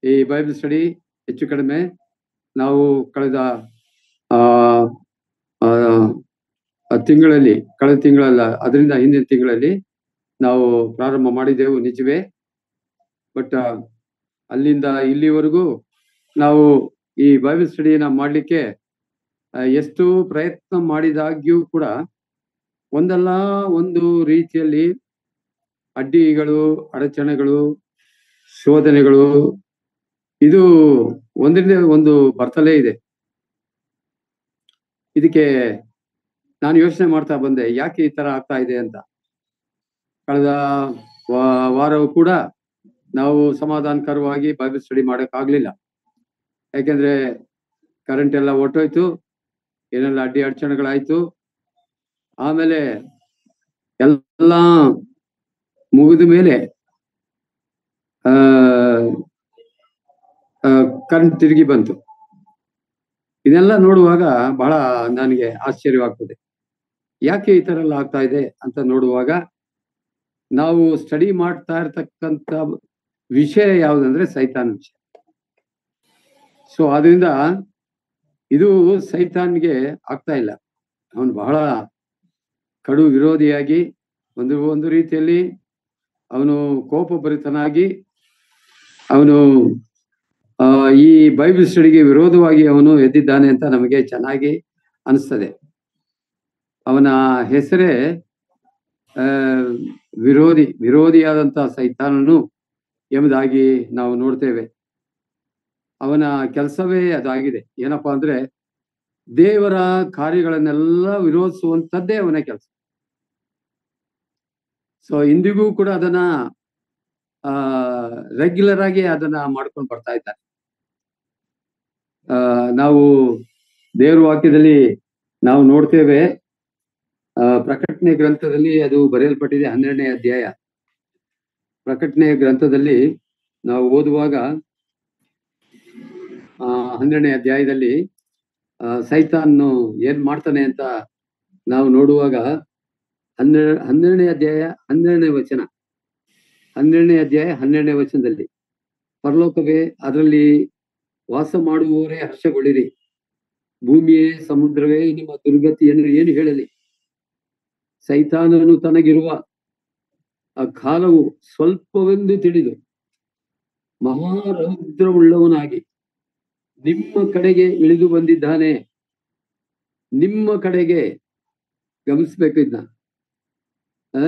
ಈ Bible study ಹೆಚ್ಚು ಕಡಿಮೆ ನಾವು ಕಳೆದ ಆ ಆ, ಆ ತಿಂಗಳಲ್ಲಿ ಕಳೆದ ತಿಂಗಳಲ್ಲ ಅದರಿಂದ ಹಿಂದಿನ ತಿಂಗಳಲ್ಲಿ ನಾವು ಪ್ರಾರಂಭ ಮಾಡಿದೆವು ನಿಜವೇ ಬಟ್ ಅಲ್ಲಿಂದ ಇಲ್ಲಿವರೆಗೂ ನಾವು ಈ ಬೈಬಲ್ ಸ್ಟಡಿನ ಮಾಡಲಿಕ್ಕೆ ಎಷ್ಟು ಪ್ರಯತ್ನ ಮಾಡಿದಾಗ್ಯೂ ಕೂಡ ಒಂದಲ್ಲ ಒಂದು ರೀತಿಯಲ್ಲಿ ಅಡ್ಡಿಗಳು ಅಡಚಣೆಗಳು ಶೋಧನೆಗಳು ಇದು ಒಂದರಿಂದ ಒಂದು ಬರ್ತಲೇ ಇದೆ ಇದಕ್ಕೆ ನಾನು ಯೋಚನೆ ಮಾಡ್ತಾ ಬಂದೆ ಯಾಕೆ ಈ ತರ ಆಗ್ತಾ ಇದೆ ಅಂತ ಕಳೆದ ವಾ- ವಾರವೂ ಕೂಡ ನಾವು ಸಮಾಧಾನಕರವಾಗಿ ಬೈಬಲ್ ಸ್ಟಡಿ ಮಾಡಕ್ ಆಗ್ಲಿಲ್ಲ ಯಾಕೆಂದ್ರೆ ಕರೆಂಟ್ ಎಲ್ಲ ಹೊರ್ಟೋಯ್ತು ಏನೆಲ್ಲ ಅಡ್ಡಿ ಅಡಚಣೆಗಳಾಯ್ತು ಆಮೇಲೆ ಎಲ್ಲ ಮುಗಿದ ಮೇಲೆ ಆ ಕರೆಂಟ್ ತಿರುಗಿ ಬಂತು ಇದೆಲ್ಲ ನೋಡುವಾಗ ಬಹಳ ನನಗೆ ಆಶ್ಚರ್ಯವಾಗ್ತದೆ ಯಾಕೆ ಈ ತರ ಎಲ್ಲ ಆಗ್ತಾ ಇದೆ ಅಂತ ನೋಡುವಾಗ ನಾವು ಸ್ಟಡಿ ಮಾಡ್ತಾ ಇರ್ತಕ್ಕಂಥ ವಿಷಯ ಯಾವುದಂದ್ರೆ ಸೈತಾನ್ ವಿಷಯ ಸೊ ಅದರಿಂದ ಇದು ಸೈತಾನ್ಗೆ ಆಗ್ತಾ ಇಲ್ಲ ಅವನು ಬಹಳ ಕಡು ವಿರೋಧಿಯಾಗಿ ಒಂದು ಒಂದು ರೀತಿಯಲ್ಲಿ ಅವನು ಕೋಪಭರಿತನಾಗಿ ಅವನು ಆ, ಈ ಬೈಬಲ್ ಸ್ಟಡಿಗೆ ವಿರೋಧವಾಗಿ ಅವನು ಎದ್ದಿದ್ದಾನೆ ಅಂತ ನಮಗೆ ಚೆನ್ನಾಗಿ ಅನಿಸ್ತದೆ ಅವನ ಹೆಸರೇ ಆ, ವಿರೋಧಿ ವಿರೋಧಿಯಾದಂತ ಸೈತಾನನು ಎಂಬುದಾಗಿ ನಾವು ನೋಡ್ತೇವೆ ಅವನ ಕೆಲಸವೇ ಅದಾಗಿದೆ ಏನಪ್ಪಾ ಅಂದ್ರೆ ದೇವರ ಕಾರ್ಯಗಳನ್ನೆಲ್ಲ ವಿರೋಧಿಸುವಂತದ್ದೇ ಅವನ ಕೆಲಸ ಸೊ ಇಂದಿಗೂ ಕೂಡ ಅದನ್ನ ಆ ರೆಗ್ಯುಲರ್ ಆಗಿ ಅದನ್ನ ಮಾಡ್ಕೊಂಡು ಬರ್ತಾ ಇದ್ದಾನೆ ಆ ನಾವು ದೇವರ ವಾಕ್ಯದಲ್ಲಿ ನಾವು ನೋಡ್ತೇವೆ ಆ ಪ್ರಕಟಣೆ ಗ್ರಂಥದಲ್ಲಿ ಅದು ಬರೆಯಲ್ಪಟ್ಟಿದೆ ಹನ್ನೆರಡನೇ ಅಧ್ಯಾಯ ಪ್ರಕಟಣೆ ಗ್ರಂಥದಲ್ಲಿ ನಾವು ಓದುವಾಗ ಆ ಹನ್ನೆರಡನೇ ಅಧ್ಯಾಯದಲ್ಲಿ ಆ ಸೈತಾನ್ನು ಏನ್ ಮಾಡ್ತಾನೆ ಅಂತ ನಾವು ನೋಡುವಾಗ ಹನ್ನೆರಡು ಹನ್ನೆರಡನೇ ಅಧ್ಯಾಯ ಹನ್ನೆರಡನೇ ವಚನ ಹನ್ನೆರಡನೇ ಅಧ್ಯಾಯ ಹನ್ನೆರಡನೇ ವಚನದಲ್ಲಿ ಪರಲೋಕವೇ ಅದರಲ್ಲಿ ವಾಸ ಮಾಡುವವರೇ ಹರ್ಷಗೊಳ್ಳಿರಿ ಭೂಮಿಯೇ ಸಮುದ್ರವೇ ನಿಮ್ಮ ದುರ್ಗತಿಯನ್ನು ಏನು ಹೇಳಲಿ ಸೈತಾನನು ತನಗಿರುವ ಆ ಕಾಲವು ಸ್ವಲ್ಪವೆಂದು ತಿಳಿದು ಮಹಾರೌದ್ರವುಳ್ಳವನಾಗಿ ನಿಮ್ಮ ಕಡೆಗೆ ಇಳಿದು ಬಂದಿದ್ದಾನೆ ನಿಮ್ಮ ಕಡೆಗೆ ಗಮನಿಸ್ಬೇಕು ಇದನ್ನ ಆ?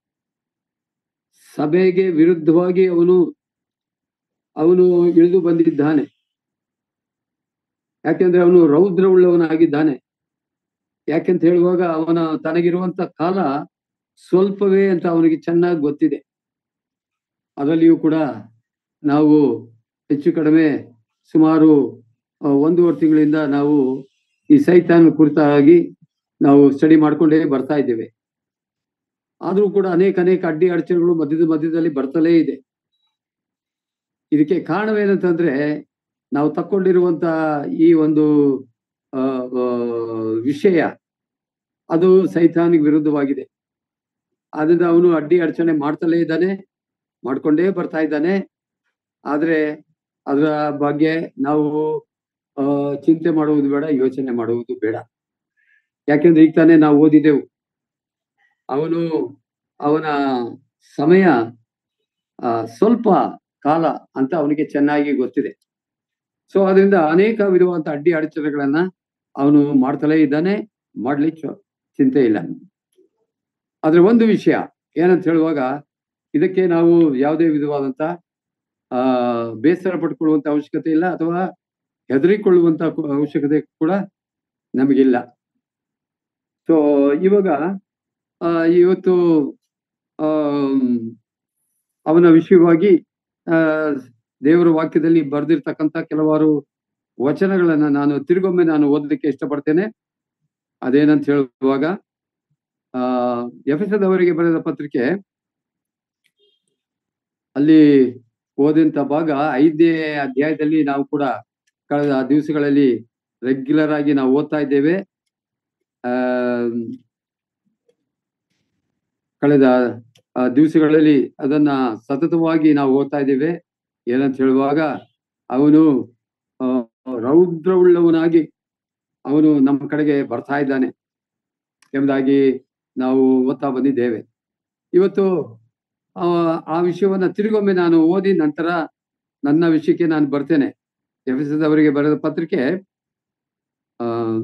ಸಭೆಗೆ ವಿರುದ್ಧವಾಗಿ ಅವನು ಅವನು ಇಳಿದು ಬಂದಿದ್ದಾನೆ ಯಾಕೆಂದ್ರೆ ಅವನು ರೌದ್ರವುಳ್ಳವನಾಗಿದ್ದಾನೆ ಯಾಕೆಂತ ಹೇಳುವಾಗ ಅವನ ತನಗಿರುವಂತ ಕಾಲ ಸ್ವಲ್ಪವೇ ಅಂತ ಅವನಿಗೆ ಚೆನ್ನಾಗಿ ಗೊತ್ತಿದೆ ಅದರಲ್ಲಿಯೂ ಕೂಡ ನಾವು ಹೆಚ್ಚು ಕಡಿಮೆ ಸುಮಾರು ಆ, ಒಂದೂವರೆ ತಿಂಗಳಿಂದ ನಾವು ಈ ಸೈತಾನ್ ಕುರಿತಾಗಿ ನಾವು ಸ್ಟಡಿ ಮಾಡ್ಕೊಂಡೇ ಬರ್ತಾ ಇದ್ದೇವೆ ಆದ್ರೂ ಕೂಡ ಅನೇಕ ಅನೇಕ ಅಡ್ಡಿ ಅಡಚಣೆಗಳು ಮಧ್ಯದ ಮಧ್ಯದಲ್ಲಿ ಬರ್ತಲೇ ಇದೆ ಇದಕ್ಕೆ ಕಾರಣವೇನಂತಂದ್ರೆ ನಾವು ತಕ್ಕೊಂಡಿರುವಂತ ಈ ಒಂದು ಆ, ಆ, ವಿಷಯ ಅದು ಸೈತಾನಿಗೆ ವಿರುದ್ಧವಾಗಿದೆ ಆದ್ರಿಂದ ಅವನು ಅಡ್ಡಿ ಅಡಚಣೆ ಮಾಡ್ತಲೇ ಇದ್ದಾನೆ ಮಾಡ್ಕೊಂಡೇ ಬರ್ತಾ ಇದ್ದಾನೆ ಆದ್ರೆ ಅದರ ಬಗ್ಗೆ ನಾವು ಆ, ಚಿಂತೆ ಮಾಡುವುದು ಬೇಡ ಯೋಚನೆ ಮಾಡುವುದು ಬೇಡ ಯಾಕೆಂದ್ರೆ ಈಗ ತಾನೇ ನಾವು ಓದಿದೆವು ಅವನು ಅವನ ಸಮಯ ಆ, ಸ್ವಲ್ಪ ಕಾಲ ಅಂತ ಅವನಿಗೆ ಚೆನ್ನಾಗಿ ಗೊತ್ತಿದೆ ಸೊ ಅದರಿಂದ ಅನೇಕ ವಿಧವಾದಂತ ಅಡ್ಡಿ ಅಡಚಣೆಗಳನ್ನ ಅವನು ಮಾಡ್ತಲೇ ಇದ್ದಾನೆ ಮಾಡ್ಲಿಕ್ಕೆ ಚಿಂತೆ ಇಲ್ಲ ಆದ್ರೆ ಒಂದು ವಿಷಯ ಏನಂತ ಹೇಳುವಾಗ ಇದಕ್ಕೆ ನಾವು ಯಾವುದೇ ವಿಧವಾದಂತ ಆ ಬೇಸರ ಪಡ್ಕೊಳ್ಳುವಂತ ಅವಶ್ಯಕತೆ ಇಲ್ಲ ಅಥವಾ ಹೆದರಿಕೊಳ್ಳುವಂತ ಕು- ಅವಶ್ಯಕತೆ ಕೂಡ ನಮಗಿಲ್ಲ ಸೊ ಇವಾಗ ಆ, ಇವತ್ತು ಆಮ್, ಅವನ ವಿಷಯವಾಗಿ ಆ ದೇವರ ವಾಕ್ಯದಲ್ಲಿ ಬರೆದಿರ್ತಕ್ಕಂಥ ಕೆಲವಾರು ವಚನಗಳನ್ನ ನಾನು ತಿರುಗೊಮ್ಮೆ ನಾನು ಓದಲಿಕ್ಕೆ ಇಷ್ಟಪಡ್ತೇನೆ ಅದೇನಂತ ಹೇಳುವಾಗ ಆ ಎಫೆಸದವರಿಗೆ ಬರೆದ ಪತ್ರಿಕೆ ಅಲ್ಲಿ ಓದಂತ ಭಾಗ ಐದನೇ ಅಧ್ಯಾಯದಲ್ಲಿ ನಾವು ಕೂಡ ಕಳೆದ ದಿವಸಗಳಲ್ಲಿ ರೆಗ್ಯುಲರ್ ಆಗಿ ನಾವು ಓದ್ತಾ ಇದ್ದೇವೆ ಆ ಕಳೆದ ಆ, ದಿವಸಗಳಲ್ಲಿ ಅದನ್ನ ಸತತವಾಗಿ ನಾವು ಓದ್ತಾ ಇದ್ದೇವೆ ಏನಂತ ಹೇಳುವಾಗ ಅವನು ಆ, ರೌದ್ರವುಳ್ಳವನಾಗಿ ಅವನು ನಮ್ಮ ಕಡೆಗೆ ಬರ್ತಾ ಇದ್ದಾನೆ ಎಂಬುದಾಗಿ ನಾವು ಓದ್ತಾ ಬಂದಿದ್ದೇವೆ ಇವತ್ತು ಆ ಆ ವಿಷಯವನ್ನ ತಿರುಗೊಮ್ಮೆ ನಾನು ಓದಿ ನಂತರ ನನ್ನ ವಿಷಯಕ್ಕೆ ನಾನು ಬರ್ತೇನೆ ಅವರಿಗೆ ಬರೆದ ಪತ್ರಿಕೆ ಆ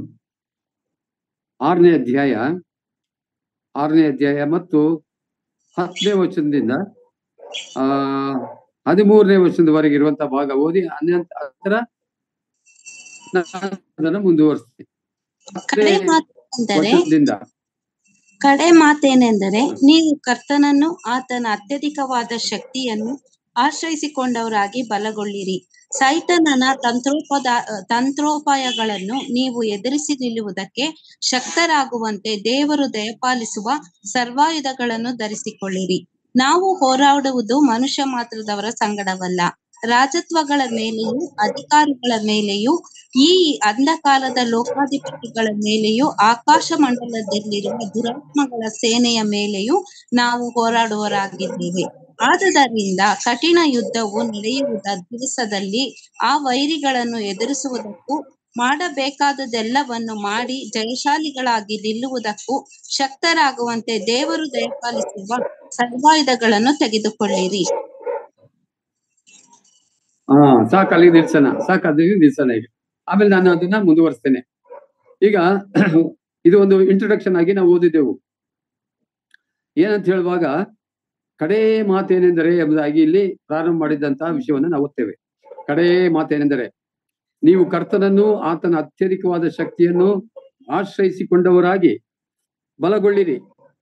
ಆರನೇ ಅಧ್ಯಾಯ ಆರನೇ ಅಧ್ಯಾಯ ಮತ್ತು ಹತ್ತನೇ ವಚನದಿಂದ ಆ ಹದಿಮೂರನೇ ವರ್ಷದವರೆಗೆ ಇರುವಂತ ಭಾಗ ಓದಿ ಅನಂತರ ನಾನು ಅದನ್ನು ಮುಂದುವರಿಸ್ತೀನಿ ಕಡೆ ಹತ್ತನೇ ಮಾತೆಂದರೆ ವಚನದಿಂದ ಕಡೆ ಮಾತೇನೆಂದರೆ ನೀವು ಕರ್ತನನ್ನು ಆತನ ಅತ್ಯಧಿಕವಾದ ಶಕ್ತಿಯನ್ನು ಆಶ್ರಯಿಸಿಕೊಂಡವರಾಗಿ ಬಲಗೊಳ್ಳಿರಿ ಸೈತನನ ತಂತ್ರೋಪದ ತಂತ್ರೋಪಾಯಗಳನ್ನು ನೀವು ಎದುರಿಸಿ ನಿಲ್ಲುವುದಕ್ಕೆ ಶಕ್ತರಾಗುವಂತೆ ದೇವರು ದಯಪಾಲಿಸುವ ಸರ್ವಾಯುಧಗಳನ್ನು ಧರಿಸಿಕೊಳ್ಳಿರಿ ನಾವು ಹೋರಾಡುವುದು ಮನುಷ್ಯ ಮಾತ್ರದವರ ಸಂಗಡವಲ್ಲ ರಾಜತ್ವಗಳ ಮೇಲೆಯೂ ಅಧಿಕಾರಿಗಳ ಮೇಲೆಯೂ ಈ ಅಂಧಕಾಲದ ಲೋಕಾಧಿಪತಿಗಳ ಮೇಲೆಯೂ ಆಕಾಶ ಮಂಡಲದಲ್ಲಿರುವ ದುರಾತ್ಮಗಳ ಸೇನೆಯ ಮೇಲೆಯೂ ನಾವು ಹೋರಾಡುವರಾಗಿದ್ದೇವೆ ಆದುದರಿಂದ ಕಠಿಣ ಯುದ್ಧವು ನಡೆಯುವುದ ದಿವಸದಲ್ಲಿ ಆ ವೈರಿಗಳನ್ನು ಎದುರಿಸುವುದಕ್ಕೂ ಮಾಡಬೇಕಾದುದೆಲ್ಲವನ್ನು ಮಾಡಿ ಜಯಶಾಲಿಗಳಾಗಿ ನಿಲ್ಲುವುದಕ್ಕೂ ಶಕ್ತರಾಗುವಂತೆ ದೇವರು ದಯಪಾಲಿಸುವ ಸರ್ವಾಯುಧಗಳನ್ನು ತೆಗೆದುಕೊಳ್ಳಿರಿ ಹಾ ಸಾಕು ಅಲ್ಲಿಗೆ ನಿಲ್ಸೋಣ ಸಾಕು ಅಲ್ಲಿಗೆ ನಿಲ್ಸೋಣ ಈಗ ಆಮೇಲೆ ನಾನು ಅದನ್ನ ಮುಂದುವರಿಸ್ತೇನೆ ಈಗ ಇದು ಒಂದು ಇಂಟ್ರೊಡಕ್ಷನ್ ಆಗಿ ನಾವು ಓದಿದೆವು ಏನಂತ ಹೇಳುವಾಗ ಕಡೇ ಮಾತೇನೆಂದರೆ ಎಂಬುದಾಗಿ ಇಲ್ಲಿ ಪ್ರಾರಂಭ ಮಾಡಿದಂತಹ ವಿಷಯವನ್ನು ನಾವು ಓದ್ತೇವೆ ಕಡೇ ಮಾತೇನೆಂದರೆ ನೀವು ಕರ್ತನನ್ನು ಆತನ ಅತ್ಯಧಿಕವಾದ ಶಕ್ತಿಯನ್ನು ಆಶ್ರಯಿಸಿಕೊಂಡವರಾಗಿ ಬಲಗೊಳ್ಳಿರಿ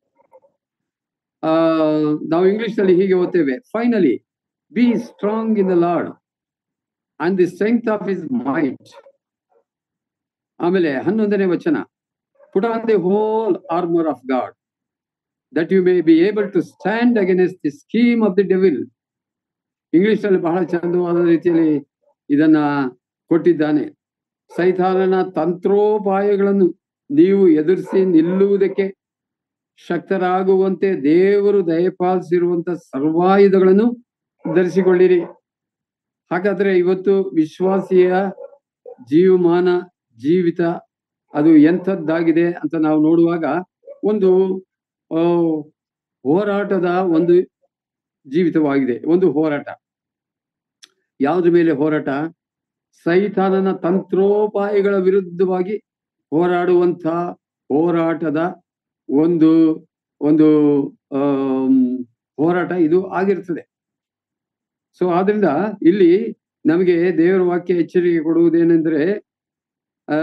ಆ ನಾವು ಇಂಗ್ಲಿಷ್ ನಲ್ಲಿ ಹೀಗೆ ಓದ್ತೇವೆ finally be strong in the Lord and the strength of his might ಆಮೇಲೆ ಹನ್ನೊಂದನೇ ವಚನ put on the whole armour of God that you may be able to stand against the scheme of the devil English ಅಲ್ಲಿ ಬಹಳ ಚಂದವಾದ ರೀತಿಯಲ್ಲಿ ಇದನ್ನ ಕೊಟ್ಟಿದ್ದಾನೆ ಸೈತಾನನ ತಂತ್ರೋಪಾಯಗಳನ್ನು ನೀವು ಎದುರಿಸಿ ನಿಲ್ಲುವುದಕ್ಕೆ ಶಕ್ತರಾಗುವಂತೆ ದೇವರು ದಯಪಾಲಿಸಿರುವಂತ ಸರ್ವಾಯುಧಗಳನ್ನು ಧರಿಸಿಕೊಳ್ಳಿರಿ ಹಾಗಾದ್ರೆ ಇವತ್ತು ವಿಶ್ವಾಸಿಯ ಜೀವಮಾನ ಜೀವಿತ ಅದು ಎಂಥದ್ದಾಗಿದೆ ಅಂತ ನಾವು ನೋಡುವಾಗ ಒಂದು ಆ, ಹೋರಾಟದ ಒಂದು ಜೀವಿತವಾಗಿದೆ ಒಂದು ಹೋರಾಟ ಯಾವುದ್ರ ಮೇಲೆ ಹೋರಾಟ ಸೈತಾನನ ತಂತ್ರೋಪಾಯಗಳ ವಿರುದ್ಧವಾಗಿ ಹೋರಾಡುವಂತ ಹೋರಾಟದ ಒಂದು ಒಂದು ಆಮ್, ಹೋರಾಟ ಇದು ಆಗಿರ್ತದೆ ಸೊ ಆದ್ರಿಂದ ಇಲ್ಲಿ ನಮಗೆ ದೇವರ ವಾಕ್ಯ ಎಚ್ಚರಿಕೆ ಕೊಡುವುದೇನೆಂದ್ರೆ ಆ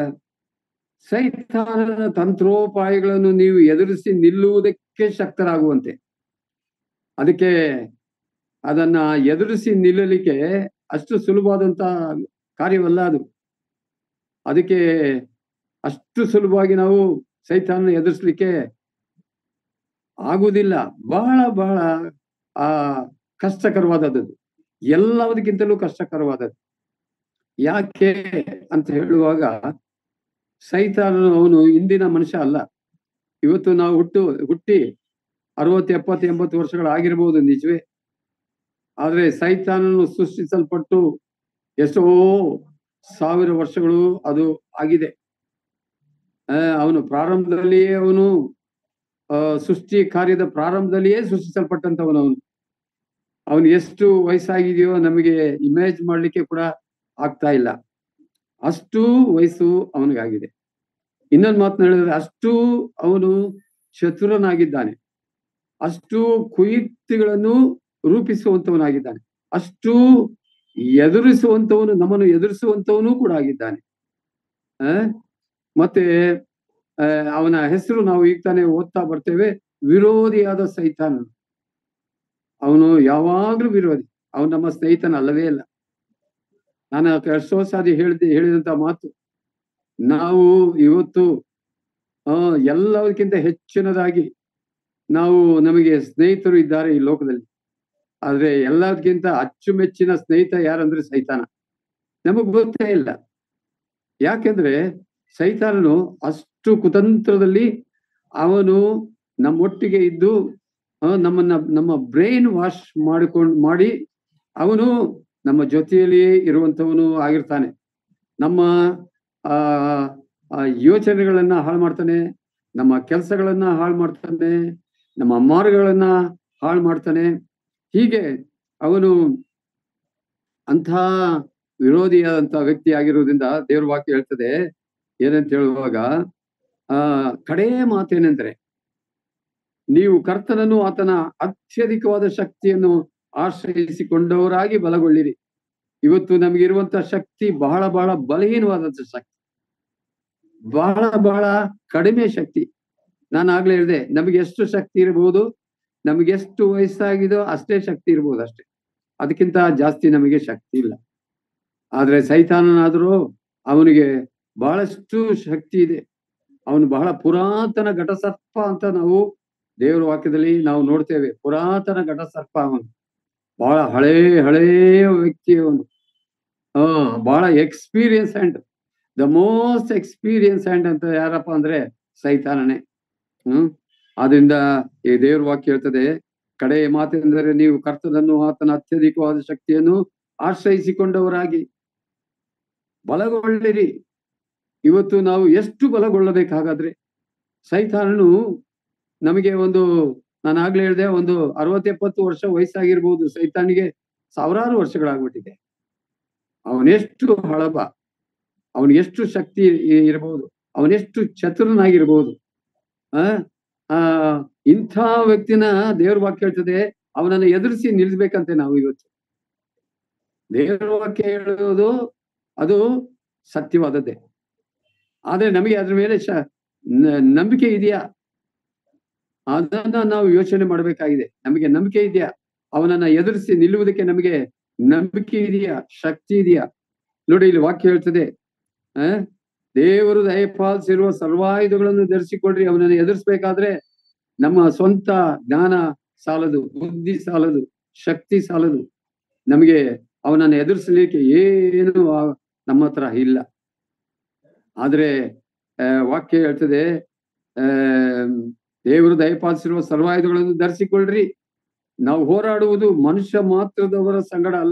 ಸೈತಾನನ ತಂತ್ರೋಪಾಯಗಳನ್ನು ನೀವು ಎದುರಿಸಿ ನಿಲ್ಲುವುದಕ್ಕೆ ಶಕ್ತರಾಗುವಂತೆ ಅದಕ್ಕೆ ಅದನ್ನ ಎದುರಿಸಿ ನಿಲ್ಲಲಿಕ್ಕೆ ಅಷ್ಟು ಸುಲಭವಾದಂತ ಕಾರ್ಯವಲ್ಲ ಅದು ಅದಕ್ಕೆ ಅಷ್ಟು ಸುಲಭವಾಗಿ ನಾವು ಸೈತಾನ ಎದುರಿಸ್ಲಿಕ್ಕೆ ಆಗುವುದಿಲ್ಲ ಬಹಳ ಬಹಳ ಆ ಕಷ್ಟಕರವಾದದ್ದು ಎಲ್ಲದಕ್ಕಿಂತಲೂ ಕಷ್ಟಕರವಾದದ್ದು ಯಾಕೆ ಅಂತ ಹೇಳುವಾಗ ಸೈತಾನನು ಅವನು ಇಂದಿನ ಮನುಷ್ಯ ಅಲ್ಲ ಇವತ್ತು ನಾವು ಹುಟ್ಟು ಹುಟ್ಟಿ ಅರವತ್ತು ಎಪ್ಪತ್ತು ಎಂಬತ್ತು ವರ್ಷಗಳಾಗಿರ್ಬೋದು ನಿಜವೇ ಆದ್ರೆ ಸೈತಾನನು ಸೃಷ್ಟಿಸಲ್ಪಟ್ಟು ಎಷ್ಟೋ ಸಾವಿರ ವರ್ಷಗಳು ಅದು ಆಗಿದೆ ಆ, ಅವನು ಪ್ರಾರಂಭದಲ್ಲಿಯೇ ಅವನು ಆ, ಸೃಷ್ಟಿ ಕಾರ್ಯದ ಪ್ರಾರಂಭದಲ್ಲಿಯೇ ಸೃಷ್ಟಿಸಲ್ಪಟ್ಟಂತವನು ಅವನು ಅವನು ಎಷ್ಟು ವಯಸ್ಸಾಗಿದೆಯೋ ನಮಗೆ ಇಮೇಜ್ ಮಾಡ್ಲಿಕ್ಕೆ ಕೂಡ ಆಗ್ತಾ ಇಲ್ಲ ಅಷ್ಟು ವಯಸ್ಸು ಅವನಿಗಾಗಿದೆ ಇನ್ನೊಂದು ಮಾತನ್ನ ಹೇಳಿದ್ರೆ ಅಷ್ಟು ಅವನು ಚತುರನಾಗಿದ್ದಾನೆ ಅಷ್ಟು ಕುಯುಕ್ತಿಗಳನ್ನು ರೂಪಿಸುವಂತವನಾಗಿದ್ದಾನೆ ಅಷ್ಟು ಎದುರಿಸುವಂತವನು ನಮ್ಮನ್ನು ಎದುರಿಸುವಂತವನು ಕೂಡ ಆಗಿದ್ದಾನೆ ಆ ಮತ್ತೆ ಆ, ಅವನ ಹೆಸರು ನಾವು ಈಗ ತಾನೇ ಓದ್ತಾ ಬರ್ತೇವೆ ವಿರೋಧಿಯಾದ ಸೈತಾನ ಅವನು ಯಾವಾಗ್ಲೂ ವಿರೋಧಿ ಅವನು ನಮ್ಮ ಸ್ನೇಹಿತನ ಅಲ್ಲವೇ ಇಲ್ಲ ನಾನು ಎಷ್ಟೋ ಸಾರಿ ಹೇಳಿದೆ ಹೇಳಿದಂತ ಮಾತು ನಾವು ಇವತ್ತು ಆ ಎಲ್ಲದಕ್ಕಿಂತ ಹೆಚ್ಚಿನದಾಗಿ ನಾವು ನಮಗೆ ಸ್ನೇಹಿತರು ಇದ್ದಾರೆ ಈ ಲೋಕದಲ್ಲಿ ಆದ್ರೆ ಎಲ್ಲದಕ್ಕಿಂತ ಅಚ್ಚುಮೆಚ್ಚಿನ ಸ್ನೇಹಿತ ಯಾರಂದ್ರೆ ಸೈತಾನ ನಮಗ್ ಗೊತ್ತೇ ಇಲ್ಲ ಯಾಕೆಂದ್ರೆ ಸೈತಾನನು ಅಷ್ಟು ಕುತಂತ್ರದಲ್ಲಿ ಅವನು ನಮ್ಮೊಟ್ಟಿಗೆ ಇದ್ದು ಆ, ನಮ್ಮನ್ನ ನಮ್ಮ ಬ್ರೈನ್ ವಾಶ್ ಮಾಡಿಕೊಂಡು ಮಾಡಿ ಅವನು ನಮ್ಮ ಜೊತೆಯಲ್ಲಿಯೇ ಇರುವಂತವನು ಆಗಿರ್ತಾನೆ ನಮ್ಮ ಆ ಆ ಯೋಚನೆಗಳನ್ನ ಹಾಳು ಮಾಡ್ತಾನೆ ನಮ್ಮ ಕೆಲಸಗಳನ್ನ ಹಾಳು ಮಾಡ್ತಾನೆ ನಮ್ಮ ಮಾರ್ಗಗಳನ್ನ ಹಾಳು ಮಾಡ್ತಾನೆ ಹೀಗೆ ಅವನು ಅಂಥ ವಿರೋಧಿಯಾದಂತ ವ್ಯಕ್ತಿ ಆಗಿರುವುದರಿಂದ ದೇವ್ರ ವಾಕ್ಯ ಹೇಳ್ತದೆ ಏನಂತ ಹೇಳುವಾಗ ಆ ಕಡೇ ಮಾತೇನೆಂದ್ರೆ ನೀವು ಕರ್ತನನ್ನು ಆತನ ಅತ್ಯಧಿಕವಾದ ಶಕ್ತಿಯನ್ನು ಆಶ್ರಯಿಸಿಕೊಂಡವರಾಗಿ ಬಲಗೊಳ್ಳಿರಿ ಇವತ್ತು ನಮಗಿರುವಂತ ಶಕ್ತಿ ಬಹಳ ಬಹಳ ಬಲಹೀನವಾದಂತ ಶಕ್ತಿ ಬಹಳ ಬಹಳ ಕಡಿಮೆ ಶಕ್ತಿ ನಾನು ಆಗ್ಲೇ ಹೇಳಿದೆ ನಮಗೆ ಎಷ್ಟು ಶಕ್ತಿ ಇರಬಹುದು ನಮಗೆ ಎಷ್ಟು ವಯಸ್ಸಾಗಿದೋ ಅಷ್ಟೇ ಶಕ್ತಿ ಇರ್ಬೋದು ಅಷ್ಟೇ ಅದಕ್ಕಿಂತ ಜಾಸ್ತಿ ನಮಗೆ ಶಕ್ತಿ ಇಲ್ಲ ಆದ್ರೆ ಸೈತಾನನಾದರೂ ಅವನಿಗೆ ಬಹಳಷ್ಟು ಶಕ್ತಿ ಇದೆ ಅವನು ಬಹಳ ಪುರಾತನ ಘಟಸರ್ಪ ಅಂತ ನಾವು ದೇವರ ವಾಕ್ಯದಲ್ಲಿ ನಾವು ನೋಡ್ತೇವೆ ಪುರಾತನ ಘಟಸರ್ಪ ಅವನು ಬಹಳ ಹಳೇ ಹಳೆಯ ವ್ಯಕ್ತಿ ಅವನು ಆ ಬಹಳ experience and the most experience and ಅಂತ ಯಾರಪ್ಪ ಅಂದ್ರೆ ಸೈತಾನನೇ ಹ್ಮ್ ಆದ್ರಿಂದ ಈ ದೇವ್ರ ವಾಕ್ಯ ಹೇಳ್ತದೆ ಕಡೆ ಮಾತೆಂದರೆ ನೀವು ಕರ್ತನನ್ನು ಆತನ ಅತ್ಯಧಿಕವಾದ ಶಕ್ತಿಯನ್ನು ಆಶ್ರಯಿಸಿಕೊಂಡವರಾಗಿ ಬಲಗೊಳ್ಳಿರಿ ಇವತ್ತು ನಾವು ಎಷ್ಟು ಬಲಗೊಳ್ಳಬೇಕಾಗಾದ್ರೆ ಸೈತಾನನು ನಮಗೆ ಒಂದು ನಾನು ಆಗ್ಲೇ ಹೇಳಿದೆ ಒಂದು ಅರವತ್ತೆಪ್ಪತ್ತು ವರ್ಷ ವಯಸ್ಸಾಗಿರ್ಬೋದು ಸೈತಾನಿಗೆ ಸಾವಿರಾರು ವರ್ಷಗಳಾಗ್ಬಿಟ್ಟಿದೆ ಅವನೆಷ್ಟು ಹಳಬ ಅವನಿಗೆಷ್ಟು ಶಕ್ತಿ ಇ- ಇರಬಹುದು ಅವನೆಷ್ಟು ಚತುರನಾಗಿರ್ಬೋದು ಆ ಆ ಇಂಥ ವ್ಯಕ್ತಿನ ದೇವ್ರ ವಾಕ್ಯ ಹೇಳ್ತದೆ ಅವನನ್ನ ಎದುರಿಸಿ ನಿಲ್ಸ್ಬೇಕಂತೆ ನಾವು ಇವತ್ತು ದೇವ್ರ ವಾಕ್ಯ ಹೇಳೋದು ಅದು ಸತ್ಯವಾದದ್ದೇ ಆದ್ರೆ ನಮಗೆ ಅದ್ರ ಮೇಲೆ ಶ ನ- ನಂಬಿಕೆ ಇದೆಯಾ ಅದನ್ನ ನಾವು ಯೋಚನೆ ಮಾಡಬೇಕಾಗಿದೆ ನಮಗೆ ನಂಬಿಕೆ ಇದೆಯಾ ಅವನನ್ನ ಎದುರಿಸಿ ನಿಲ್ಲುವುದಕ್ಕೆ ನಮಗೆ ನಂಬಿಕೆ ಇದೆಯಾ ಶಕ್ತಿ ಇದೆಯಾ ನೋಡಿ ಇಲ್ಲಿ ವಾಕ್ಯ ಹೇಳ್ತದೆ ಆ ದೇವರು ದಯಪಾಲಿಸಿರುವ ಸರ್ವಾಯುಧಗಳನ್ನು ಧರಿಸಿಕೊಡ್ರಿ ಅವನನ್ನು ಎದುರಿಸ್ಬೇಕಾದ್ರೆ ನಮ್ಮ ಸ್ವಂತ ಜ್ಞಾನ ಸಾಲದು ಬುದ್ಧಿ ಸಾಲದು ಶಕ್ತಿ ಸಾಲದು ನಮಗೆ ಅವನನ್ನು ಎದುರಿಸಲಿಕ್ಕೆ ಏನು ಆ- ನಮ್ಮ ಹತ್ರ ಇಲ್ಲ ಆದ್ರೆ ಆ, ವಾಕ್ಯ ಹೇಳ್ತದೆ ಆ ದೇವರು ದಯಪಾಲಿಸಿರುವ ಸರ್ವಾಯುಧಗಳನ್ನು ಧರಿಸಿಕೊಳ್ಳ್ರಿ ನಾವು ಹೋರಾಡುವುದು ಮನುಷ್ಯ ಮಾತ್ರದವರ ಸಂಗಡ ಅಲ್ಲ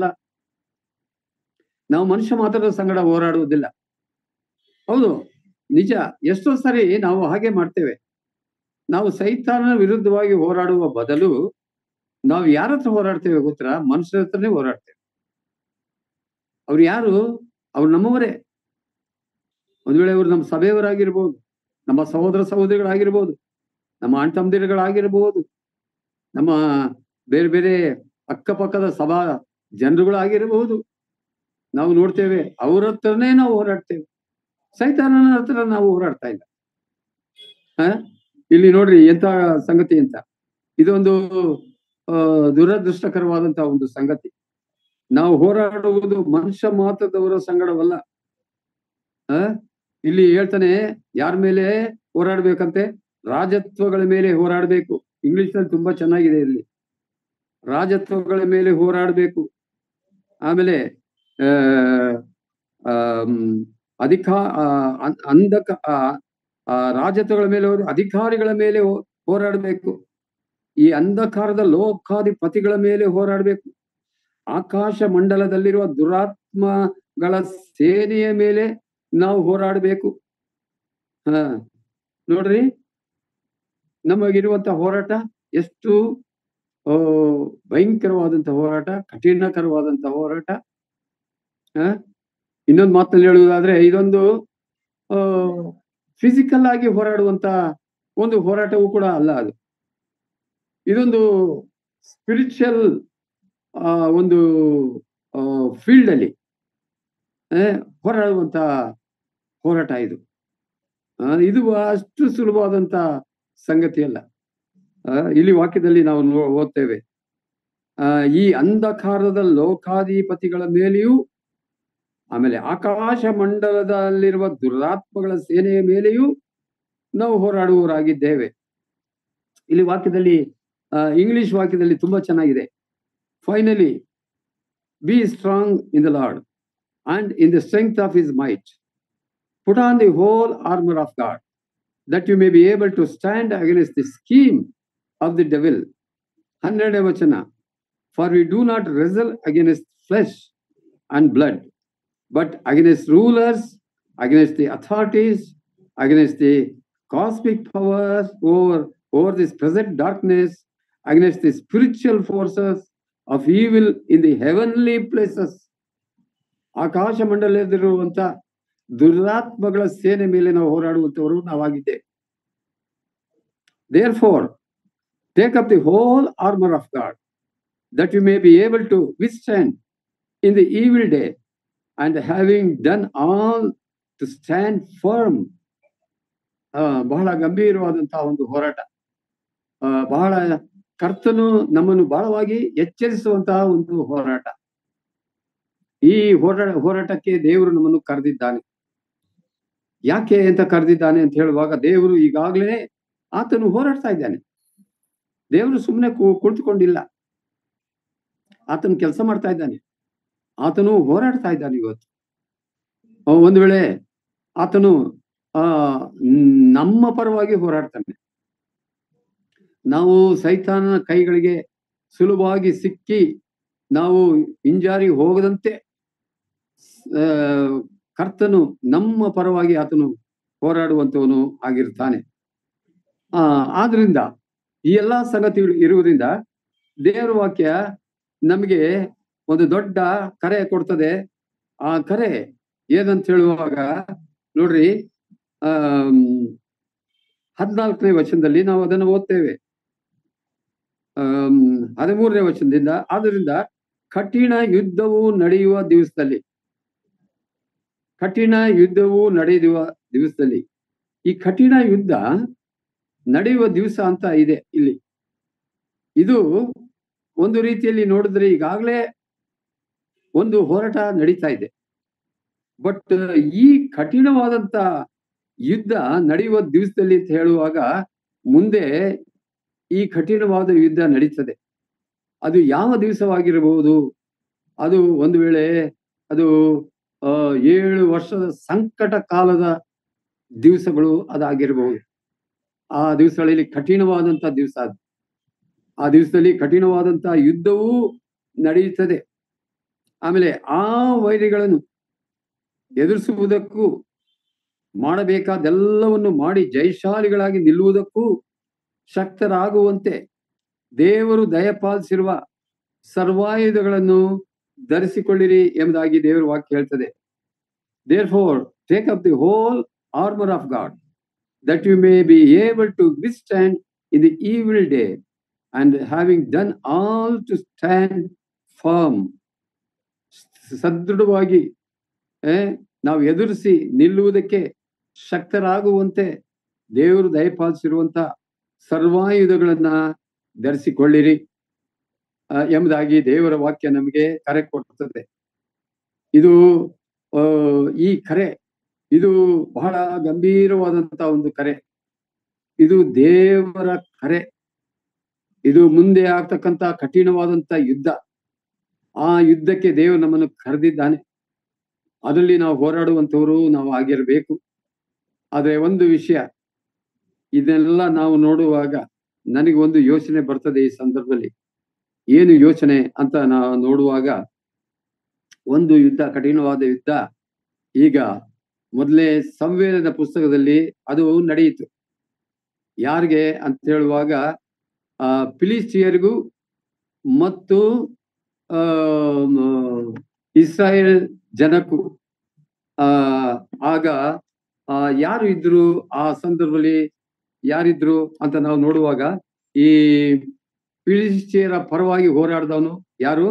ನಾವು ಮನುಷ್ಯ ಮಾತ್ರದ ಸಂಗಡ ಹೋರಾಡುವುದಿಲ್ಲ ಹೌದು ನಿಜ ಎಷ್ಟೋ ಸರಿ ನಾವು ಹಾಗೆ ಮಾಡ್ತೇವೆ ನಾವು ಸೈತಾನನ ವಿರುದ್ಧವಾಗಿ ಹೋರಾಡುವ ಬದಲು ನಾವು ಯಾರ ಹತ್ರ ಹೋರಾಡ್ತೇವೆ ಗೊತ್ತಾ ಮನುಷ್ಯರ ಹತ್ರನೇ ಹೋರಾಡ್ತೇವೆ ಅವ್ರು ಯಾರು ಅವ್ರು ನಮ್ಮವರೇ ಒಂದ್ ವೇಳೆ ಅವ್ರು ನಮ್ಮ ಸಭೆಯವರಾಗಿರ್ಬೋದು ನಮ್ಮ ಸಹೋದರ ಸಹೋದರಿಗಳಾಗಿರ್ಬೋದು ನಮ್ಮ ಅಣ್ಣ ತಮ್ಮದಿರುಗಳಾಗಿರ್ಬೋದು ನಮ್ಮ ಬೇರೆ ಬೇರೆ ಅಕ್ಕಪಕ್ಕದ ಸಭಾ ಜನರುಗಳಾಗಿರಬಹುದು ನಾವು ನೋಡ್ತೇವೆ ಅವ್ರ ಹತ್ರನೇ ನಾವು ಹೋರಾಡ್ತೇವೆ ಸೈತಾನನ ಹತ್ರ ನಾವು ಹೋರಾಡ್ತಾ ಇಲ್ಲ ಹ ಇಲ್ಲಿ ನೋಡ್ರಿ ಎಂತ ಸಂಗತಿ ಅಂತ ಇದೊಂದು ಆ ದುರದೃಷ್ಟಕರವಾದಂತಹ ಒಂದು ಸಂಗತಿ ನಾವು ಹೋರಾಡುವುದು ಮನುಷ್ಯ ಮಾತ್ರದವರ ಸಂಗಡವಲ್ಲ ಆ ಇಲ್ಲಿ ಹೇಳ್ತಾನೆ ಯಾರ ಮೇಲೆ ಹೋರಾಡ್ಬೇಕಂತೆ ರಾಜತ್ವಗಳ ಮೇಲೆ ಹೋರಾಡ್ಬೇಕು ಇಂಗ್ಲಿಷ್ ನಲ್ಲಿ ತುಂಬಾ ಚೆನ್ನಾಗಿದೆ ಇಲ್ಲಿ ರಾಜತ್ವಗಳ ಮೇಲೆ ಹೋರಾಡ್ಬೇಕು ಆಮೇಲೆ ಆ ಆಮ್, ಅಧಿಕಾ ಆ, ಅನ್- ಅಂಧಕ ಆ, ಆ, ರಾಜತ್ವಗಳ ಮೇಲೆ ಹೋರ- ಅಧಿಕಾರಿಗಳ ಮೇಲೆ ಹೋ- ಹೋರಾಡ್ಬೇಕು ಈ ಅಂಧಕಾರದ ಲೋಕಾಧಿಪತಿಗಳ ಮೇಲೆ ಹೋರಾಡ್ಬೇಕು ಆಕಾಶ ಮಂಡಲದಲ್ಲಿರುವ ದುರಾತ್ಮಗಳ ಸೇನೆಯ ಮೇಲೆ ನಾವು ಹೋರಾಡ್ಬೇಕು ಹ ನೋಡ್ರಿ ನಮಗಿರುವಂತ ಹೋರಾಟ ಎಷ್ಟು ಆ, ಭಯಂಕರವಾದಂತ ಹೋರಾಟ ಕಠಿಣಕರವಾದಂತ ಹೋರಾಟ ಆ ಇನ್ನೊಂದು ಮಾತಲ್ಲಿ ಹೇಳುವುದಾದ್ರೆ ಇದೊಂದು ಆ ಫಿಸಿಕಲ್ ಆಗಿ ಹೋರಾಡುವಂತ ಒಂದು ಹೋರಾಟವೂ ಕೂಡ ಅಲ್ಲ ಅದು ಇದೊಂದು ಸ್ಪಿರಿಚುವಲ್ ಒಂದು ಫೀಲ್ಡ್ ಅಲ್ಲಿ ಆ, ಹೋರಾಡುವಂತ ಹೋರಾಟ ಇದು ಆ, ಇದು ಅಷ್ಟು ಸುಲಭವಾದಂತ ಸಂಗತಿ ಅಲ್ಲ ಆ, ಇಲ್ಲಿ ವಾಕ್ಯದಲ್ಲಿ ನಾವು ನೋ- ಓದ್ತೇವೆ ಆ, ಈ ಅಂಧಕಾರದ ಲೋಕಾಧಿಪತಿಗಳ ಮೇಲೆಯೂ ಆಮೇಲೆ ಆಕಾಶ ಮಂಡಲದಲ್ಲಿರುವ ದುರಾತ್ಮಗಳ ಸೇನೆಯ ಮೇಲೆಯೂ ನಾವು ಹೋರಾಡುವವರಾಗಿದ್ದೇವೆ ಇಲ್ಲಿ ವಾಕ್ಯದಲ್ಲಿ ಆ, ಇಂಗ್ಲಿಷ್ ವಾಕ್ಯದಲ್ಲಿ ತುಂಬಾ ಚೆನ್ನಾಗಿದೆ finally be strong in the Lord and in the strength of his might put on the whole armour of God that you may be able to stand against the scheme of the devil. ಹನ್ನೆರಡನೇ ವಚನ for we do not wrestle against flesh and blood, but against rulers, against the authorities, against the cosmic powers over, over this present darkness, against the spiritual forces of evil in the heavenly places. ಆಕಾಶ ಮಂಡಲದಲ್ಲಿರುವಂತ ದುರಾತ್ಮಗಳ ಸೇನೆ ಮೇಲೆ ನಾವು ಹೋರಾಡುವಂತವರು ನಾವಾಗಿದ್ದೇವೆ therefore take up the whole armour of God that you may be able to withstand in the evil day and having done all to stand firm ಆ, ಬಹಳ ಗಂಭೀರವಾದಂತಹ ಒಂದು ಹೋರಾಟ ಆ, ಬಹಳ ಕರ್ತನು ನಮ್ಮನ್ನು ಬಹಳವಾಗಿ ಎಚ್ಚರಿಸುವಂತಹ ಒಂದು ಹೋರಾಟ ಈ ಹೋರಾಟ ಹೋರಾಟಕ್ಕೆ ದೇವರು ನಮ್ಮನ್ನು ಕರೆದಿದ್ದಾನೆ ಯಾಕೆ ಅಂತ ಕರೆದಿದ್ದಾನೆ ಅಂತ ಹೇಳುವಾಗ ದೇವರು ಈಗಾಗಲೇ ಆತನು ಹೋರಾಡ್ತಾ ಇದ್ದಾನೆ ದೇವರು ಸುಮ್ಮನೆ ಕುಳಿತುಕೊಂಡಿಲ್ಲ ಆತನು ಕೆಲಸ ಮಾಡ್ತಾ ಇದ್ದಾನೆ ಆತನು ಹೋರಾಡ್ತಾ ಇದ್ದಾನೆ ಇವತ್ತು ಆ, ಒಂದು ವೇಳೆ ಆತನು ಆ ನಮ್ಮ ಪರವಾಗಿ ಹೋರಾಡ್ತಾನೆ ನಾವು ಸೈತಾನನ ಕೈಗಳಿಗೆ ಸುಲಭವಾಗಿ ಸಿಕ್ಕಿ ನಾವು ಹಿಂಜಾರಿ ಹೋಗದಂತೆ ಆ, ಕರ್ತನು ನಮ್ಮ ಪರವಾಗಿ ಆತನು ಹೋರಾಡುವಂತವನು ಆಗಿರ್ತಾನೆ ಆ ಆದ್ರಿಂದ ಈ ಎಲ್ಲಾ ಸಂಗತಿಗಳು ಇರುವುದರಿಂದ ದೇವರ ವಾಕ್ಯ ನಮಗೆ ಒಂದು ದೊಡ್ಡ ಕರೆ ಕೊಡ್ತದೆ ಆ ಕರೆ ಏನಂತ ಹೇಳುವಾಗ ನೋಡ್ರಿ ಆ ಹದಿನಾಲ್ಕನೇ ವಚನದಲ್ಲಿ ನಾವು ಅದನ್ನು ಓದ್ತೇವೆ ಆಮ್, ಹದಿಮೂರನೇ ವಚನದಿಂದ ಆದ್ದರಿಂದ ಕಠಿಣ ಯುದ್ಧವು ನಡೆಯುವ ದಿವಸದಲ್ಲಿ ಕಠಿಣ ಯುದ್ಧವು ನಡೆಯುವ ದಿವಸದಲ್ಲಿ ಈ ಕಠಿಣ ಯುದ್ಧ ನಡೆಯುವ ದಿವಸ ಅಂತ ಇದೆ ಇಲ್ಲಿ ಇದು ಒಂದು ರೀತಿಯಲ್ಲಿ ನೋಡಿದ್ರೆ ಈಗಾಗಲೇ ಒಂದು ಹೋರಾಟ ನಡೀತಾ ಇದೆ ಬಟ್ ಈ ಕಠಿಣವಾದಂತ ಯುದ್ಧ ನಡೆಯುವ ದಿವಸದಲ್ಲಿ ಅಂತ ಹೇಳುವಾಗ ಮುಂದೆ ಈ ಕಠಿಣವಾದ ಯುದ್ಧ ನಡೀತದೆ ಅದು ಯಾವ ದಿವಸವಾಗಿರಬಹುದು ಅದು ಒಂದು ವೇಳೆ ಅದು ಆ, ಏಳು ವರ್ಷದ ಸಂಕಟ ಕಾಲದ ದಿವಸಗಳು ಅದಾಗಿರಬಹುದು ಆ ದಿವಸಗಳಲ್ಲಿ ಕಠಿಣವಾದಂತ ದಿವಸ ಅದು ಆ ದಿವಸದಲ್ಲಿ ಕಠಿಣವಾದಂತ ಯುದ್ಧವೂ ನಡೆಯುತ್ತದೆ ಆಮೇಲೆ ಆ ವೈರಿಗಳನ್ನು ಎದುರಿಸುವುದಕ್ಕೂ ಮಾಡಬೇಕಾದೆಲ್ಲವನ್ನು ಮಾಡಿ ಜಯಶಾಲಿಗಳಾಗಿ ನಿಲ್ಲುವುದಕ್ಕೂ ಶಕ್ತರಾಗುವಂತೆ ದೇವರು ದಯಪಾಲಿಸಿರುವ ಸರ್ವಾಯುಧಗಳನ್ನು ಧರಿಸಿಕೊಳ್ಳಿರಿ ಎಂಬುದಾಗಿ ದೇವರ ವಾಕ್ಯ ಹೇಳ್ತದೆ therefore take up the whole armour of God that you may be able to withstand in the evil day and having done all to stand firm ಸದೃಢವಾಗಿ ಏ, ನಾವು ಎದುರಿಸಿ ನಿಲ್ಲುವುದಕ್ಕೆ ಶಕ್ತರಾಗುವಂತೆ ದೇವರು ದಯಪಾಲಿಸಿರುವಂತ ಸರ್ವಾಯುಧಗಳನ್ನ ಧರಿಸಿಕೊಳ್ಳಿರಿ ಆ, ಎಂಬುದಾಗಿ ದೇವರ ವಾಕ್ಯ ನಮಗೆ ಕರೆ ಕೊಡ್ತದೆ ಇದು ಆ, ಈ ಕರೆ ಇದು ಬಹಳ ಗಂಭೀರವಾದಂತ ಒಂದು ಕರೆ ಇದು ದೇವರ ಕರೆ ಇದು ಮುಂದೆ ಆಗ್ತಕ್ಕಂತ ಕಠಿಣವಾದಂತ ಯುದ್ಧ ಆ ಯುದ್ಧಕ್ಕೆ ದೇವರು ನಮ್ಮನ್ನು ಕರೆದಿದ್ದಾನೆ ಅದರಲ್ಲಿ ನಾವು ಹೋರಾಡುವಂತವರು ನಾವು ಆಗಿರಬೇಕು ಆದ್ರೆ ಒಂದು ವಿಷಯ ಇದೆಲ್ಲ ನಾವು ನೋಡುವಾಗ ನನಗೆ ಒಂದು ಯೋಚನೆ ಬರ್ತದೆ ಈ ಸಂದರ್ಭದಲ್ಲಿ ಏನು ಯೋಚನೆ ಅಂತ ನಾವು ನೋಡುವಾಗ ಒಂದು ಯುದ್ಧ ಕಠಿಣವಾದ ಯುದ್ಧ ಈಗ ಮೊದಲೇ ಸಂವೇದನ ಪುಸ್ತಕದಲ್ಲಿ ಅದು ನಡೆಯಿತು ಯಾರಿಗೆ ಅಂತ ಹೇಳುವಾಗ ಆ ಫಿಲಿಸ್ಟಿಯರಿಗೂ ಮತ್ತು ಆ ಮ- ಇಸ್ರಾಯೇಲ್ ಜನಕ್ಕೂ ಆ ಆಗ ಆ ಯಾರು ಇದ್ರು ಆ ಸಂದರ್ಭದಲ್ಲಿ ಯಾರಿದ್ರು ಅಂತ ನಾವು ನೋಡುವಾಗ ಈ ಫಿಲಿಸ್ಟಿಯರ ಪರವಾಗಿ ಹೋರಾಡಿದವನು ಯಾರು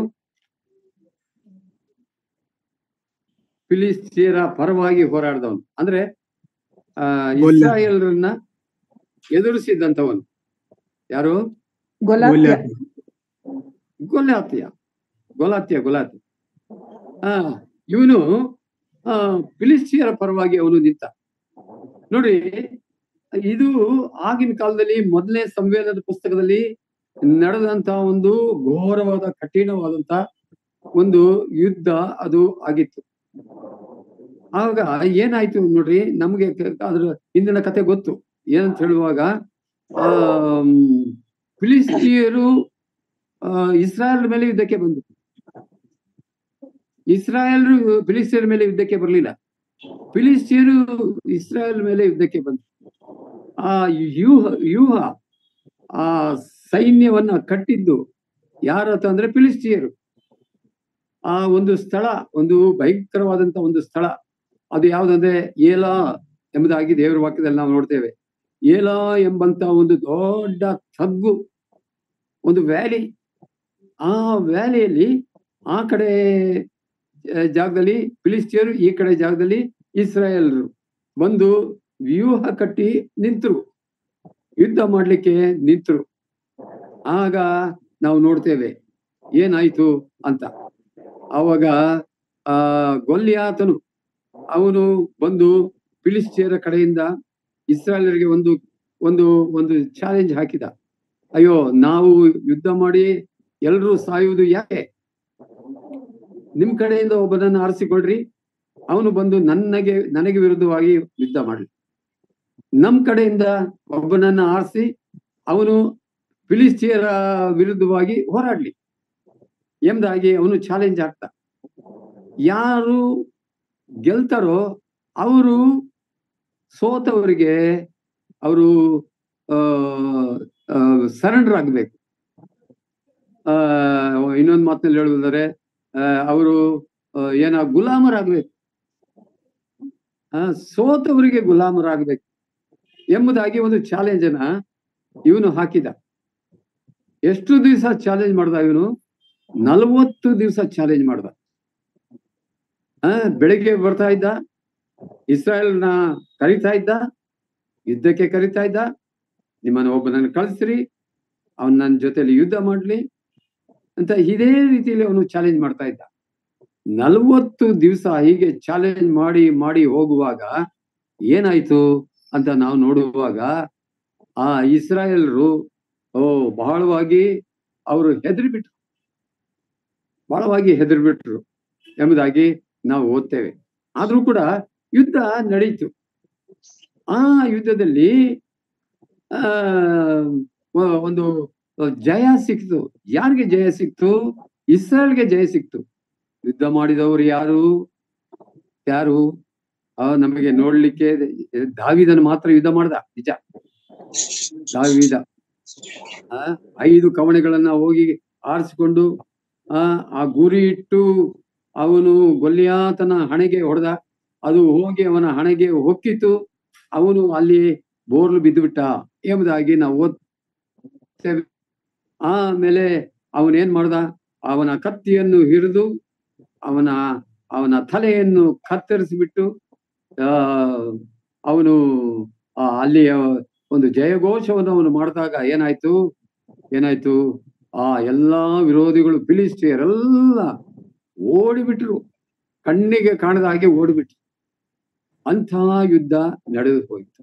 ಫಿಲಿಸ್ಟಿಯರ ಪರವಾಗಿ ಹೋರಾಡಿದವನು ಅಂದ್ರೆ ಆ ಗೊಲ್ಯಾತ್. ಇಸ್ರಾಯೇಲ್ರನ್ನ ಎದುರಿಸಿದಂತವನು ಯಾರು ಗೊಲಾತ್ಯ ಗೊಲಾತಿಯ ಗೊಲಾತಿಯ ಗೊಲಾತಿ ಆ ಇವನು ಆ ಫಿಲಿಸ್ಟಿಯರ ಪರವಾಗಿ ಅವನು ನಿಂತ ನೋಡಿ ಇದು ಆಗಿನ ಕಾಲದಲ್ಲಿ ಮೊದಲನೇ ಸಂವೇದನದ ಪುಸ್ತಕದಲ್ಲಿ ನಡೆದಂತ ಒಂದು ಘೋರವಾದ ಕಠಿಣವಾದಂತ ಒಂದು ಯುದ್ಧ ಅದು ಆಗಿತ್ತು ಆಗ ಏನಾಯ್ತು ನೋಡ್ರಿ ನಮ್ಗೆ ಕ- ಅದ್ರ ಹಿಂದಿನ ಕತೆ ಗೊತ್ತು ಏನಂತ ಹೇಳುವಾಗ ಆ ಫಿಲಿಸ್ಟಿಯರು ಆ, ಇಸ್ರಾಯೇಲ್ ಮೇಲೆ ಯುದ್ಧಕ್ಕೆ ಬಂದರು ಇಸ್ರಾಯೇಲ್ರು ಫಿಲಿಸ್ತೀಯರ ಮೇಲೆ ಯುದ್ಧಕ್ಕೆ ಬರಲಿಲ್ಲ ಫಿಲಿಸ್ತೀಯರು ಇಸ್ರಾಯೇಲ್ ಮೇಲೆ ಯುದ್ಧಕ್ಕೆ ಬಂದ್ರು ಆ ವ್ಯೂಹ ವ್ಯೂಹ ಆ ಸೈನ್ಯವನ್ನ ಕಟ್ಟಿದ್ದು ಯಾರು ಅಂತಂದ್ರೆ ಫಿಲಿಸ್ತೀಯರು ಆ ಒಂದು ಸ್ಥಳ ಒಂದು ಭಯಂಕರವಾದಂತ ಒಂದು ಸ್ಥಳ ಅದು ಯಾವುದಂದ್ರೆ ಏಲಾ ಎಂಬುದಾಗಿ ದೇವರ ವಾಕ್ಯದಲ್ಲಿ ನಾವು ನೋಡ್ತೇವೆ ಏಲಾ ಎಂಬಂತ ಒಂದು ದೊಡ್ಡ ತಗ್ಗು ಒಂದು ವ್ಯಾಲಿ ಆ ವ್ಯಾಲಿಯಲ್ಲಿ ಆ ಕಡೆ ಆ, ಜಾಗದಲ್ಲಿ ಫಿಲಿಸ್ತೀಯರು ಈ ಕಡೆ ಜಾಗದಲ್ಲಿ ಇಸ್ರಾಯೇಲ್ರು ಬಂದು ವ್ಯೂಹ ಕಟ್ಟಿ ನಿಂತರು ಯುದ್ಧ ಮಾಡ್ಲಿಕ್ಕೆ ನಿಂತರು ಆಗ ನಾವು ನೋಡ್ತೇವೆ ಏನಾಯ್ತು ಅಂತ ಆವಾಗ ಆ ಗೊಲ್ಯಾತನು ಅವನು ಬಂದು ಫಿಲಿಸ್ತೀಯರ ಕಡೆಯಿಂದ ಇಸ್ರಾಯೇಲರಿಗೆ ಒಂದು ಒಂದು ಒಂದು ಚಾಲೆಂಜ್ ಹಾಕಿದ ಅಯ್ಯೋ ನಾವು ಯುದ್ಧ ಮಾಡಿ ಎಲ್ಲರೂ ಸಾಯುವುದು ಯಾಕೆ ನಿಮ್ ಕಡೆಯಿಂದ ಒಬ್ಬನನ್ನು ಆರಿಸಿಕೊಳ್ರಿ ಅವನು ಬಂದು ನನಗೆ ನನಗೆ ವಿರುದ್ಧವಾಗಿ ಯುದ್ಧ ಮಾಡಲಿ ನಮ್ ಕಡೆಯಿಂದ ಒಬ್ಬನನ್ನ ಆರಿಸಿ ಅವನು ಫಿಲಿಸ್ತೀಯರ ವಿರುದ್ಧವಾಗಿ ಹೋರಾಡ್ಲಿ ಎಂಬುದಾಗಿ ಅವನು ಚಾಲೆಂಜ್ ಆಗ್ತಾ ಯಾರು ಗೆಲ್ತಾರೋ ಅವರು ಸೋತವರಿಗೆ ಅವರು ಸರೆಂಡರ್ ಆಗ್ಬೇಕು ಆ ಇನ್ನೊಂದು ಮಾತಿನಲ್ಲಿ ಹೇಳುವುದಾದ್ರೆ ಅವರು ಏನ ಗುಲಾಮರಾಗ್ಬೇಕು ಆ ಸೋತವರಿಗೆ ಗುಲಾಮರಾಗ್ಬೇಕು ಎಂಬುದಾಗಿ ಒಂದು ಚಾಲೆಂಜ್ ಅನ್ನ ಇವನು ಹಾಕಿದ ಎಷ್ಟು ದಿವಸ ಚಾಲೆಂಜ್ ಮಾಡ್ದ ಇವನು ನಲವತ್ತು ದಿವಸ ಚಾಲೆಂಜ್ ಮಾಡ್ದ ಆ ಬೆಳಿಗ್ಗೆ ಬರ್ತಾ ಇದ್ದ ಇಸ್ರಾಯೇಲ್ನ ಕರಿತಾ ಇದ್ದ ಯುದ್ಧಕ್ಕೆ ಕರಿತಾ ಇದ್ದ ನಿಮ್ಮನ್ನು ಒಬ್ಬನನ್ನು ಕಳಿಸ್ರಿ ಅವನ್ ನನ್ನ ಜೊತೆಲಿ ಯುದ್ಧ ಮಾಡ್ಲಿ ಅಂತ ಇದೇ ರೀತಿಯಲ್ಲಿ ಅವನು ಚಾಲೆಂಜ್ ಮಾಡ್ತಾ ಇದ್ದ ನಲವತ್ತು ದಿವಸ ಹೀಗೆ ಚಾಲೆಂಜ್ ಮಾಡಿ ಮಾಡಿ ಹೋಗುವಾಗ ಏನಾಯ್ತು ಅಂತ ನಾವು ನೋಡುವಾಗ ಆ ಇಸ್ರಾಯೇಲ್ರು ಓ ಬಹಳವಾಗಿ ಅವರು ಹೆದರಿಬಿಟ್ರು ಬಹಳವಾಗಿ ಹೆದರ್ಬಿಟ್ರು ಎಂಬುದಾಗಿ ನಾವು ಓದ್ತೇವೆ ಆದ್ರೂ ಕೂಡ ಯುದ್ಧ ನಡೀತು ಆ ಯುದ್ಧದಲ್ಲಿ ಆ ಒ- ಒಂದು ಜಯ ಸಿಕ್ತು ಯಾರಿಗೆ ಜಯ ಸಿಕ್ತು ಇಸ್ರಾಯಲ್ಗೆ ಜಯ ಸಿಕ್ತು ಯುದ್ಧ ಮಾಡಿದವರು ಯಾರು ಯಾರು ಆ ನಮಗೆ ನೋಡ್ಲಿಕ್ಕೆ ದಾವಿದನು ಮಾತ್ರ ಯುದ್ಧ ಮಾಡ್ದ ನಿಜ ದಾವಿದ ಆ ಐದು ಕವಣೆಗಳನ್ನ ಹೋಗಿ ಆರಿಸಿಕೊಂಡು ಆ ಆ ಗುರಿ ಇಟ್ಟು ಅವನು ಗೊಲ್ಯಾತನ ಹಣೆಗೆ ಹೊಡೆದ ಅದು ಹೋಗಿ ಅವನ ಹಣೆಗೆ ಹೊಕ್ಕಿತು ಅವನು ಅಲ್ಲಿ ಬೋರ್ಲು ಬಿದ್ದುಬಿಟ್ಟ ಎಂಬುದಾಗಿ ನಾವು ಓದ್ತೇವೆ ಆಮೇಲೆ ಅವನೇನ್ ಮಾಡ್ದ ಅವನ ಕತ್ತಿಯನ್ನು ಹಿರಿದು ಅವನ ಅವನ ತಲೆಯನ್ನು ಕತ್ತರಿಸಿಬಿಟ್ಟು ಆ ಅವನು ಆ ಅಲ್ಲಿ ಒಂದು ಜಯಘೋಷವನ್ನು ಅವನು ಮಾಡಿದಾಗ ಏನಾಯ್ತು ಏನಾಯ್ತು ಆ ಎಲ್ಲಾ ವಿರೋಧಿಗಳು ಫಿಲಿಸ್ಟಿಯರೆಲ್ಲ ಓಡಿಬಿಟ್ರು ಕಣ್ಣಿಗೆ ಕಾಣದ ಹಾಗೆ ಓಡಿಬಿಟ್ರು ಅಂಥ ಯುದ್ಧ ನಡೆದು ಹೋಯಿತು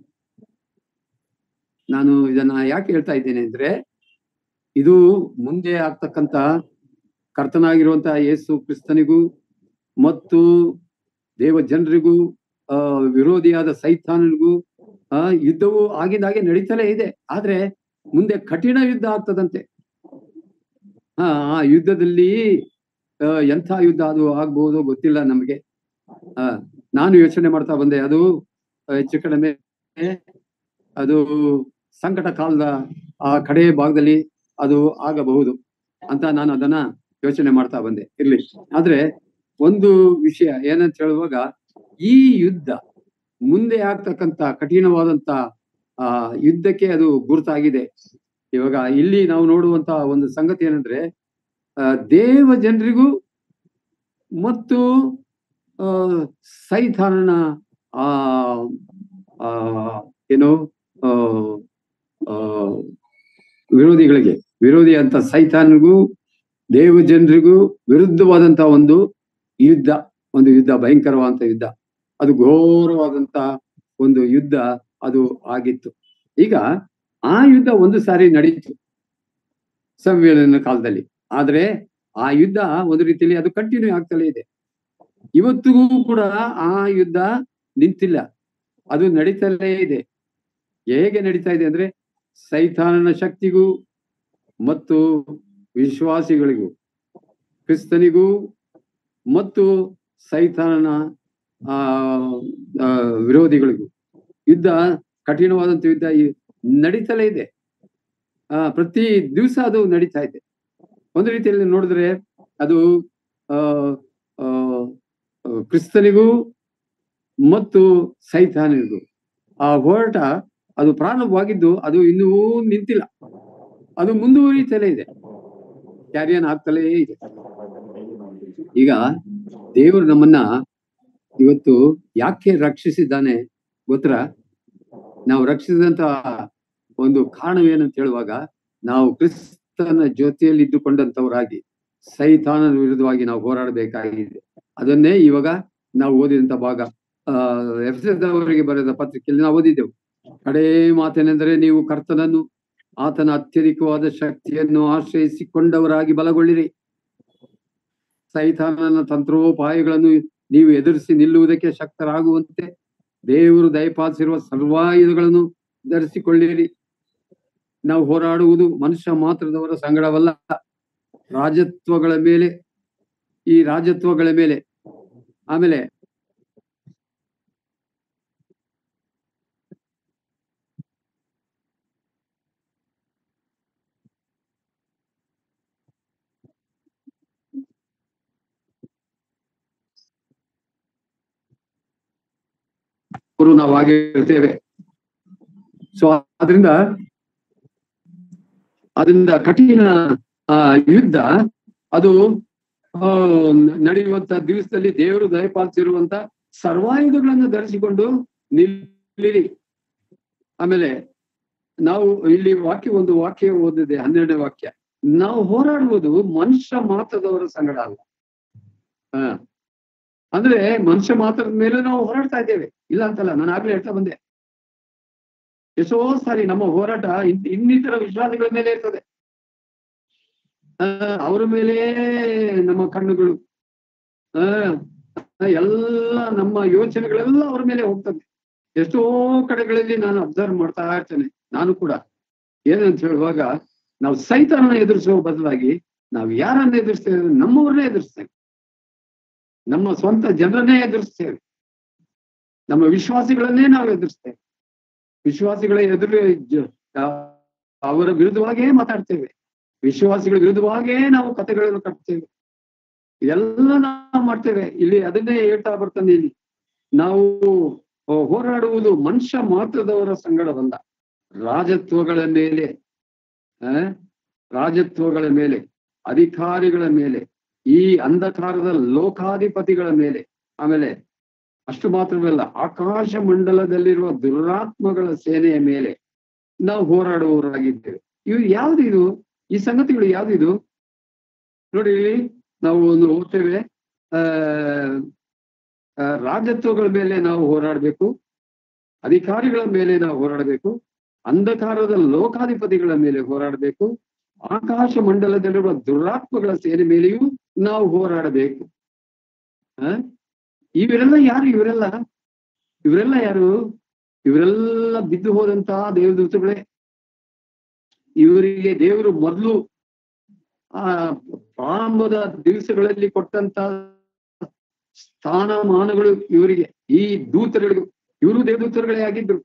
ನಾನು ಇದನ್ನ ಯಾಕೆ ಹೇಳ್ತಾ ಇದ್ದೇನೆ ಅಂದ್ರೆ ಇದು ಮುಂದೆ ಆಗ್ತಕ್ಕಂತ ಕರ್ತನಾಗಿರುವಂತಹ ಯೇಸು ಕ್ರಿಸ್ತನಿಗೂ ಮತ್ತು ದೇವ ಜನರಿಗೂ ಆ ವಿರೋಧಿಯಾದ ಸೈತಾನನಿಗೂ ಆ ಯುದ್ಧವು ಆಗಿಂದಾಗೆ ನಡೀತಲೇ ಇದೆ ಆದ್ರೆ ಮುಂದೆ ಕಠಿಣ ಯುದ್ಧ ಆಗ್ತದಂತೆ ಆ ಆ ಯುದ್ಧದಲ್ಲಿ ಆ, ಎಂಥ ಯುದ್ಧ ಅದು ಆಗ್ಬಹುದು ಗೊತ್ತಿಲ್ಲ ನಮಗೆ ಆ ನಾನು ಯೋಚನೆ ಮಾಡ್ತಾ ಬಂದೆ ಅದು ಆ, ಹೆಚ್ಚು ಕಡಿಮೆ ಅದು ಸಂಕಟ ಕಾಲದ ಆ ಕಡೆ ಭಾಗದಲ್ಲಿ ಅದು ಆಗಬಹುದು ಅಂತ ನಾನು ಅದನ್ನ ಯೋಚನೆ ಮಾಡ್ತಾ ಬಂದೆ ಇರ್ಲಿ ಆದ್ರೆ ಒಂದು ವಿಷಯ ಏನಂತ ಹೇಳುವಾಗ ಈ ಯುದ್ಧ ಮುಂದೆ ಆಗ್ತಕ್ಕಂತ ಕಠಿಣವಾದಂತ ಆ ಯುದ್ಧಕ್ಕೆ ಅದು ಗುರುತಾಗಿದೆ ಇವಾಗ ಇಲ್ಲಿ ನಾವು ನೋಡುವಂತ ಒಂದು ಸಂಗತಿ ಏನಂದ್ರೆ ಆ, ದೇವ ಜನರಿಗೂ ಮತ್ತು ಆ, ಸೈತಾನನ ಆ ಆ, ಏನು ಆ, ಆ, ವಿರೋಧಿಗಳಿಗೆ ವಿರೋಧಿ ಅಂತ ಸೈತಾನಿಗೂ ದೇವ ಜನರಿಗೂ ವಿರುದ್ಧವಾದಂತ ಒಂದು ಯುದ್ಧ ಒಂದು ಯುದ್ಧ ಭಯಂಕರವಾದಂತ ಯುದ್ಧ ಅದು ಘೋರವಾದಂತ ಒಂದು ಯುದ್ಧ ಅದು ಆಗಿತ್ತು ಈಗ ಆ ಯುದ್ಧ ಒಂದು ಸಾರಿ ನಡೀತು ಸಂವಿಧಾನ ಕಾಲದಲ್ಲಿ ಆದ್ರೆ ಆ ಯುದ್ಧ ಒಂದು ರೀತಿಯಲ್ಲಿ ಅದು ಕಂಟಿನ್ಯೂ ಆಗ್ತಲೇ ಇದೆ ಇವತ್ತಿಗೂ ಕೂಡ ಆ ಯುದ್ಧ ನಿಂತಿಲ್ಲ ಅದು ನಡೀತಲೇ ಇದೆ ಹೇಗೆ ನಡೀತಾ ಇದೆ ಅಂದ್ರೆ ಸೈತಾನನ ಶಕ್ತಿಗೂ ಮತ್ತು ವಿಶ್ವಾಸಿಗಳಿಗೂ ಕ್ರಿಸ್ತನಿಗೂ ಮತ್ತು ಸೈತಾನನ ಆ ಆ, ವಿರೋಧಿಗಳಿಗೂ ಯುದ್ಧ ಕಠಿಣವಾದಂತ ಯುದ್ಧ ಈ ನಡೀತಲೇ ಇದೆ ಆ ಪ್ರತಿ ದಿವಸ ಅದು ನಡೀತಾ ಇದೆ ಒಂದು ರೀತಿಯಲ್ಲಿ ನೋಡಿದ್ರೆ ಅದು ಆ ಆ, ಆ, ಕ್ರಿಸ್ತನಿಗೂ ಮತ್ತು ಸೈತಾನಿಗೂ ಆ ಹೋರಾಟ ಅದು ಪ್ರಾರಂಭವಾಗಿದ್ದು ಅದು ಇನ್ನೂ ನಿಂತಿಲ್ಲ ಅದು ಮುಂದುವರಿತಲೇ ಇದೆ ಕ್ಯಾರಿಯನ್ ಆಗ್ತಲೇ ಇದೆ ಈಗ ದೇವರು ನಮ್ಮನ್ನ ಇವತ್ತು ಯಾಕೆ ರಕ್ಷಿಸಿದ್ದಾನೆ ಗೊತ್ತರ ನಾವು ರಕ್ಷಿಸಿದಂತ ಒಂದು ಕಾರಣವೇನಂತ ಹೇಳುವಾಗ ನಾವು ಕ್ರಿಸ್ತನ ಜೊತೆಯಲ್ಲಿ ಇದ್ದುಕೊಂಡಂತವರಾಗಿ ಸೈತಾನನ ವಿರುದ್ಧವಾಗಿ ನಾವು ಹೋರಾಡಬೇಕಾಗಿದೆ ಅದನ್ನೇ ಇವಾಗ ನಾವು ಓದಿದಂತ ಭಾಗ ಆ ಎಫ್ಎಸ್ದವರಿಗೆ ಬರೆದ ಪತ್ರಿಕೆಯಲ್ಲಿ ನಾವು ಓದಿದ್ದೆವು ಕಡೇ ಮಾತೇನೆಂದರೆ ನೀವು ಕರ್ತನನ್ನು ಆತನ ಅತ್ಯಧಿಕವಾದ ಶಕ್ತಿಯನ್ನು ಆಶ್ರಯಿಸಿಕೊಂಡವರಾಗಿ ಬಲಗೊಳ್ಳಿರಿ ಸೈತಾನನ ತಂತ್ರೋಪಾಯಗಳನ್ನು ನೀವು ಎದುರಿಸಿ ನಿಲ್ಲುವುದಕ್ಕೆ ಶಕ್ತರಾಗುವಂತೆ ದೇವರು ದಯಪಾಲಿಸಿರುವ ಸರ್ವಾಯುಧಗಳನ್ನು ಧರಿಸಿಕೊಳ್ಳಿರಿ ನಾವು ಹೋರಾಡುವುದು ಮನುಷ್ಯ ಮಾತ್ರದವರ ಸಂಗಡವಲ್ಲ ರಾಜತ್ವಗಳ ಮೇಲೆ ಈ ರಾಜತ್ವಗಳ ಮೇಲೆ ಆಮೇಲೆ ಅವರು ನಾವು ಹಾಗೆ ಇರ್ತೇವೆ ಸೊ ಅದರಿಂದ ಅದರಿಂದ ಕಠಿಣ ಆ ಯುದ್ಧ ಅದು ಆ ನಡೆಯುವಂತ ದಿವಸದಲ್ಲಿ ದೇವರು ದಯಪಾಲಿಸಿರುವಂತ ಸರ್ವಾಯುಧಗಳನ್ನು ಧರಿಸಿಕೊಂಡು ನಿಲ್ಲಿರಿ ಆಮೇಲೆ ನಾವು ಇಲ್ಲಿ ವಾಕ್ಯ ಒಂದು ವಾಕ್ಯ ಓದಿದೆ ಹನ್ನೆರಡನೇ ವಾಕ್ಯ ನಾವು ಹೋರಾಡುವುದು ಮನುಷ್ಯ ಮಾತ್ರದವರ ಸಂಗಡ ಅಲ್ಲ ಹ ಅಂದ್ರೆ ಮನುಷ್ಯ ಮಾತ್ರದ ಮೇಲೆ ನಾವು ಹೋರಾಡ್ತಾ ಇದ್ದೇವೆ ಇಲ್ಲ ಅಂತಲ್ಲ ನಾನು ಆಗ್ಲೇ ಹೇಳ್ತಾ ಬಂದೆ ಎಷ್ಟೋ ಸಾರಿ ನಮ್ಮ ಹೋರಾಟ ಇನ್- ಇನ್ನಿತರ ವಿಶ್ವಾಸಗಳ ಮೇಲೆ ಇರ್ತದೆ ಆ, ಅವರ ಮೇಲೆ ನಮ್ಮ ಕಣ್ಣುಗಳು ಆ ಎಲ್ಲ ನಮ್ಮ ಯೋಚನೆಗಳೆಲ್ಲ ಅವ್ರ ಮೇಲೆ ಹೋಗ್ತದೆ ಎಷ್ಟೋ ಕಡೆಗಳಲ್ಲಿ ನಾನು ಅಬ್ಸರ್ವ್ ಮಾಡ್ತಾ ಇರ್ತೇನೆ ನಾನು ಕೂಡ ಏನಂತ ಹೇಳುವಾಗ ನಾವು ಸೈತಾನನ ಎದುರಿಸುವ ಬದಲಾಗಿ ನಾವು ಯಾರನ್ನ ಎದುರಿಸ್ತೇವೆ ನಮ್ಮವ್ರನ್ನೇ ಎದುರಿಸ್ತೇವೆ ನಮ್ಮ ಸ್ವಂತ ಜನರನ್ನೇ ಎದುರಿಸ್ತೇವೆ ನಮ್ಮ ವಿಶ್ವಾಸಿಗಳನ್ನೇ ನಾವು ಎದುರಿಸ್ತೇವೆ ವಿಶ್ವಾಸಿಗಳ ಎದುರು ಜ- ಆ, ಅವರ ವಿರುದ್ಧವಾಗಿಯೇ ಮಾತಾಡ್ತೇವೆ ವಿಶ್ವಾಸಿಗಳ ವಿರುದ್ಧವಾಗಿಯೇ ನಾವು ಕಥೆಗಳನ್ನು ಕಟ್ತೇವೆ ಇದೆಲ್ಲ ನಾವು ಮಾಡ್ತೇವೆ ಇಲ್ಲಿ ಅದನ್ನೇ ಹೇಳ್ತಾ ಬರ್ತಾನೆ ಇಲ್ಲಿ ನಾವು ಆ, ಹೋರಾಡುವುದು ಮನುಷ್ಯ ಮಾತ್ರದವರ ಸಂಗಡವಲ್ಲ ರಾಜತ್ವಗಳ ಮೇಲೆ ಆ, ರಾಜತ್ವಗಳ ಮೇಲೆ ಅಧಿಕಾರಿಗಳ ಮೇಲೆ ಈ ಅಂಧಕಾರದ ಲೋಕಾಧಿಪತಿಗಳ ಮೇಲೆ ಆಮೇಲೆ ಅಷ್ಟು ಮಾತ್ರವಲ್ಲ ಆಕಾಶ ಮಂಡಲದಲ್ಲಿರುವ ದುರಾತ್ಮಗಳ ಸೇನೆಯ ಮೇಲೆ ನಾವು ಹೋರಾಡುವವರಾಗಿದ್ದೇವೆ ಇವು ಯಾವ್ದು ಇದು ಈ ಸಂಗತಿಗಳು ಯಾವ್ದಿದು ನೋಡಿ ಇಲ್ಲಿ ನಾವು ಒಂದು ಓದ್ತೇವೆ ಆ ಆ, ರಾಜತ್ವಗಳ ಮೇಲೆ ನಾವು ಹೋರಾಡಬೇಕು ಅಧಿಕಾರಿಗಳ ಮೇಲೆ ನಾವು ಹೋರಾಡಬೇಕು ಅಂಧಕಾರದ ಲೋಕಾಧಿಪತಿಗಳ ಮೇಲೆ ಹೋರಾಡಬೇಕು ಆಕಾಶ ಮಂಡಲದಲ್ಲಿರುವ ದುರಾತ್ಮಗಳ ಸೇನೆ ಮೇಲೆಯೂ ನಾವು ಹೋರಾಡಬೇಕು ಆ ಇವರೆಲ್ಲ ಯಾರು ಇವರೆಲ್ಲ ಇವರೆಲ್ಲ ಯಾರು ಇವರೆಲ್ಲ ಬಿದ್ದು ಹೋದಂತಹ ದೇವದೂತಗಳೇ ಇವರಿಗೆ ದೇವರು ಮೊದಲು ಆ ಪ್ರಾರಂಭದ ದಿವಸಗಳಲ್ಲಿ ಕೊಟ್ಟಂತ ಸ್ಥಾನಮಾನಗಳು ಇವರಿಗೆ ಈ ದೂತರಿಗೂ ಇವರು ದೇವದೂತರುಗಳೇ ಆಗಿದ್ರು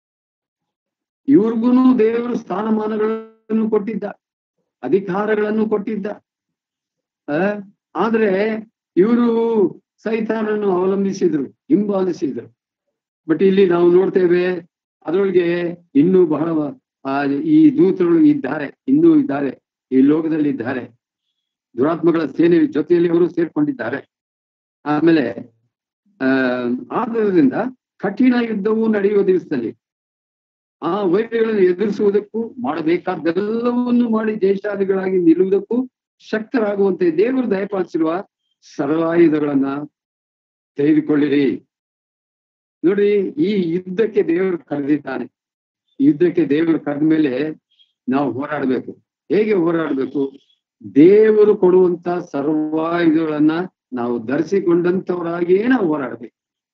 ಇವ್ರಿಗೂ ದೇವರು ಸ್ಥಾನಮಾನಗಳನ್ನು ಕೊಟ್ಟಿದ್ದ ಅಧಿಕಾರಗಳನ್ನು ಕೊಟ್ಟಿದ್ದ ಆ ಆದ್ರೆ ಇವರು ಸೈತಾನನ್ನು ಅವಲಂಬಿಸಿದ್ರು ಹಿಂಬಾಲಿಸಿದ್ರು ಬಟ್ ಇಲ್ಲಿ ನಾವು ನೋಡ್ತೇವೆ ಅದರೊಳಗೆ ಇನ್ನೂ ಬಹಳ ಆ ಈ ದೂತರು ಇದ್ದಾರೆ ಇನ್ನೂ ಇದ್ದಾರೆ ಈ ಲೋಕದಲ್ಲಿ ಇದ್ದಾರೆ ದುರಾತ್ಮಗಳ ಸೇನೆ ಜೊತೆಯಲ್ಲಿ ಅವರು ಸೇರ್ಕೊಂಡಿದ್ದಾರೆ ಆಮೇಲೆ ಆ ಆದ್ದರಿಂದ ಕಠಿಣ ಯುದ್ಧವು ನಡೆಯುವ ದಿವಸದಲ್ಲಿ ಆ ವೈರ್ಯಗಳನ್ನು ಎದುರಿಸುವುದಕ್ಕೂ ಮಾಡಬೇಕಾದ್ದೆಲ್ಲವನ್ನು ಮಾಡಿ ಜಯಶಾಲಿಗಳಾಗಿ ನಿಲ್ಲುವುದಕ್ಕೂ ಶಕ್ತರಾಗುವಂತೆ ದೇವರು ದಯಪಾಲಿಸಿರುವ ಸರ್ವಾಯುಧಗಳನ್ನ ತೆಗೆದುಕೊಳ್ಳಿರಿ ನೋಡಿ ಈ ಯುದ್ಧಕ್ಕೆ ದೇವರು ಕರೆದಿದ್ದಾನೆ ಯುದ್ಧಕ್ಕೆ ದೇವರು ಕರೆದ ಮೇಲೆ ನಾವು ಹೋರಾಡಬೇಕು ಹೇಗೆ ಹೋರಾಡಬೇಕು ದೇವರು ಕೊಡುವಂತ ಸರ್ವಾಯುಧಗಳನ್ನ ನಾವು ಧರಿಸಿಕೊಂಡಂತವರಾಗಿಯೇ ನಾವು ಹೋರಾಡಬೇಕು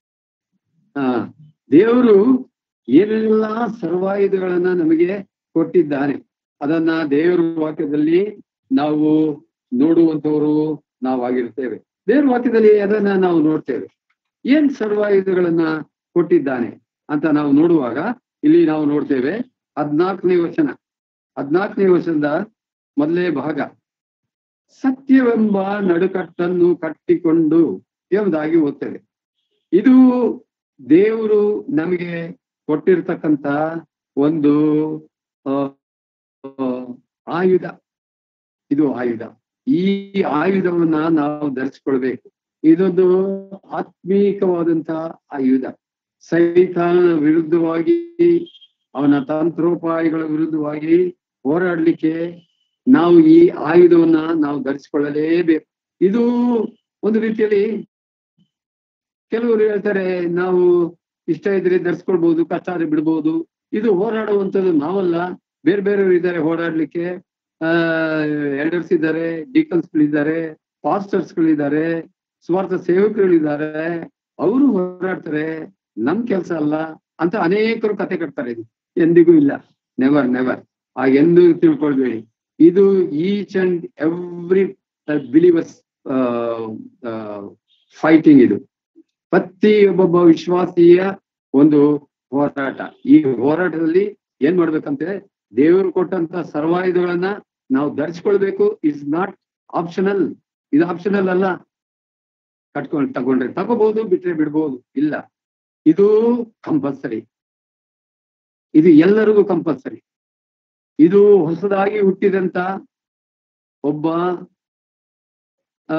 ಆ ದೇವರು ಏನೆಲ್ಲ ಸರ್ವಾಯುಧಗಳನ್ನ ನಮಗೆ ಕೊಟ್ಟಿದ್ದಾನೆ ಅದನ್ನ ದೇವರ ವಾಕ್ಯದಲ್ಲಿ ನಾವು ನೋಡುವಂತವರು ನಾವಾಗಿರ್ತೇವೆ ದೇವ್ರ ವಾಕ್ಯದಲ್ಲಿ ಅದನ್ನ ನಾವು ನೋಡ್ತೇವೆ ಏನ್ ಸರ್ವಾಯುಧಗಳನ್ನ ಕೊಟ್ಟಿದ್ದಾನೆ ಅಂತ ನಾವು ನೋಡುವಾಗ ಇಲ್ಲಿ ನಾವು ನೋಡ್ತೇವೆ ಹದ್ನಾಲ್ಕನೇ ವಚನ ಹದ್ನಾಲ್ಕನೇ ವರ್ಷದ ಮೊದಲೇ ಭಾಗ ಸತ್ಯವೆಂಬ ನಡುಕಟ್ಟನ್ನು ಕಟ್ಟಿಕೊಂಡು ಎಂಬುದಾಗಿ ಓದ್ತೇವೆ ಇದು ದೇವರು ನಮಗೆ ಕೊಟ್ಟಿರ್ತಕ್ಕಂತ ಒಂದು ಆ, ಆ, ಆಯುಧ ಇದು ಆಯುಧ ಈ ಆಯುಧವನ್ನ ನಾವು ಧರಿಸ್ಕೊಳ್ಬೇಕು ಇದೊಂದು ಆತ್ಮೀಕವಾದಂತ ಆಯುಧ ಸೈತಾನ ವಿರುದ್ಧವಾಗಿ ಅವನ ತಂತ್ರೋಪಾಯಗಳ ವಿರುದ್ಧವಾಗಿ ಹೋರಾಡ್ಲಿಕ್ಕೆ ನಾವು ಈ ಆಯುಧವನ್ನ ನಾವು ಧರಿಸಿಕೊಳ್ಳಲೇಬೇಕು ಇದು ಒಂದು ರೀತಿಯಲ್ಲಿ ಕೆಲವರು ಹೇಳ್ತಾರೆ ನಾವು ಇಷ್ಟ ಇದ್ರೆ ಧರಿಸ್ಕೊಳ್ಬಹುದು ಕಷ್ಟ ಆದ್ರೆ ಬಿಡ್ಬೋದು ಇದು ಹೋರಾಡುವಂಥದ್ದು ನಾವಲ್ಲ ಬೇರೆ ಬೇರೆಯವರು ಇದ್ದಾರೆ ಹೋರಾಡ್ಲಿಕ್ಕೆ ಆ ಎಲ್ಡರ್ಸ್ ಇದ್ದಾರೆ ಡಿಕನ್ಸ್ಗಳಿದ್ದಾರೆ ಪಾಸ್ಟರ್ಸ್ಗಳಿದ್ದಾರೆ ಸ್ವಾರ್ಥ ಸೇವಕರುಗಳಿದ್ದಾರೆ ಅವರು ಹೋರಾಡ್ತಾರೆ ನಮ್ ಕೆಲಸ ಅಲ್ಲ ಅಂತ ಅನೇಕರು ಕತೆ ಕಟ್ತಾರೆ ಇದು ಎಂದಿಗೂ ಇಲ್ಲ ನೆವರ್ ನೆವರ್ ಆ ಎಂದು ತಿಳ್ಕೊಳ್ಬೇಡಿ ಇದು each and every believers fighting ಇದು ಪ್ರತಿಯೊಬ್ಬೊಬ್ಬ ವಿಶ್ವಾಸಿಯ ಒಂದು ಹೋರಾಟ ಈ ಹೋರಾಟದಲ್ಲಿ ಏನ್ ಮಾಡ್ಬೇಕಂತೆ ದೇವರು ಕೊಟ್ಟಂತ ಸರ್ವಾಯುಧಗಳನ್ನ ನಾವು ಧರಿಸ್ಕೊಳ್ಬೇಕು ಇಸ್ ನಾಟ್ ಆಪ್ಷನಲ್ ಇದು ಆಪ್ಷನಲ್ ಅಲ್ಲ ಕಟ್ಕೊಂಡು ತಗೊಂಡ್ರೆ ತಗೋಬಹುದು ಬಿಟ್ರೆ ಬಿಡ್ಬೋದು ಇಲ್ಲ ಇದು ಕಂಪಲ್ಸರಿ ಇದು ಎಲ್ಲರಿಗೂ ಕಂಪಲ್ಸರಿ ಇದು ಹೊಸದಾಗಿ ಹುಟ್ಟಿದಂತ ಒಬ್ಬ ಆ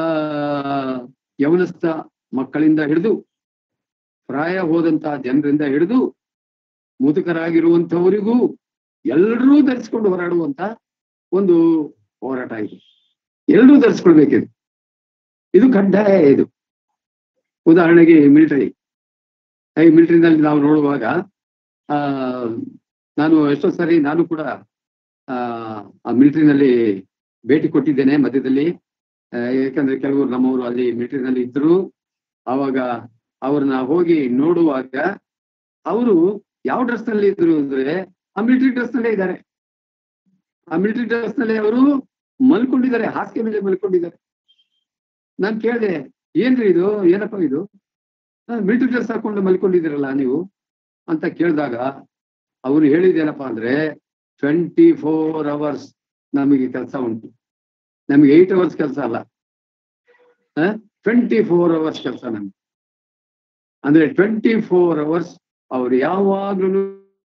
ಯವನಸ್ಥ ಮಕ್ಕಳಿಂದ ಹಿಡಿದು ಪ್ರಾಯ ಹೋದಂತ ಜನರಿಂದ ಹಿಡಿದು ಮುದುಕರಾಗಿರುವಂತವರಿಗೂ ಎಲ್ಲರೂ ಧರಿಸ್ಕೊಂಡು ಹೋರಾಡುವಂತ ಒಂದು ಹೋರಾಟ ಇದು ಎಲ್ಲರೂ ಧರಿಸ್ಕೊಳ್ಬೇಕಿದು ಇದು ಕಡ್ಡಾಯ ಇದು ಉದಾಹರಣೆಗೆ ಮಿಲಿಟರಿ ಈ ಮಿಲಿಟರಿನಲ್ಲಿ ನಾವು ನೋಡುವಾಗ ಆ ನಾನು ಎಷ್ಟೋ ಸರಿ ನಾನು ಕೂಡ ಆ ಆ ಮಿಲಿಟರಿನಲ್ಲಿ ಭೇಟಿ ಕೊಟ್ಟಿದ್ದೇನೆ ಮಧ್ಯದಲ್ಲಿ ಆ, ಯಾಕಂದ್ರೆ ಕೆಲವರು ನಮ್ಮವರು ಅಲ್ಲಿ ಮಿಲಿಟರಿನಲ್ಲಿ ಇದ್ರು ಆವಾಗ ಅವ್ರನ್ನ ಹೋಗಿ ನೋಡುವಾಗ ಅವರು ಯಾವ ಡ್ರೆಸ್ ನಲ್ಲಿ ಇದ್ರು ಅಂದ್ರೆ ಆ ಮಿಲಿಟರಿ ಡ್ರೆಸ್ ನಲ್ಲೇ ಇದ್ದಾರೆ ಆ ಮಿಲಿಟರಿ ಡ್ರೆಸ್ ನಲ್ಲಿ ಅವರು ಮಲ್ಕೊಂಡಿದ್ದಾರೆ ಹಾಸಿಗೆ ಮೇಲೆ ಮಲ್ಕೊಂಡಿದ್ದಾರೆ ನಾನ್ ಕೇಳಿದೆ ಏನ್ರಿ ಇದು ಏನಪ್ಪ ಇದು ಮಿಲಿಟರಿ ಡ್ರೆಸ್ ಹಾಕೊಂಡು ಮಲ್ಕೊಂಡಿದ್ದೀರಲ್ಲ ನೀವು ಅಂತ ಕೇಳಿದಾಗ ಅವ್ರು ಹೇಳಿದೇನಪ್ಪ ಅಂದ್ರೆ ಟ್ವೆಂಟಿ ಫೋರ್ ಅವರ್ಸ್ ನಮಗೆ ಕೆಲಸ ಉಂಟು ನಮ್ಗೆ ಏಟ್ ಅವರ್ಸ್ ಕೆಲಸ ಅಲ್ಲ ಟ್ವೆಂಟಿ ಫೋರ್ ಅವರ್ಸ್ ಕೆಲಸ ನಮ್ಗೆ ಅಂದ್ರೆ ಟ್ವೆಂಟಿ ಫೋರ್ ಅವರ್ಸ್ ಅವ್ರು ಯಾವಾಗ್ಲೂ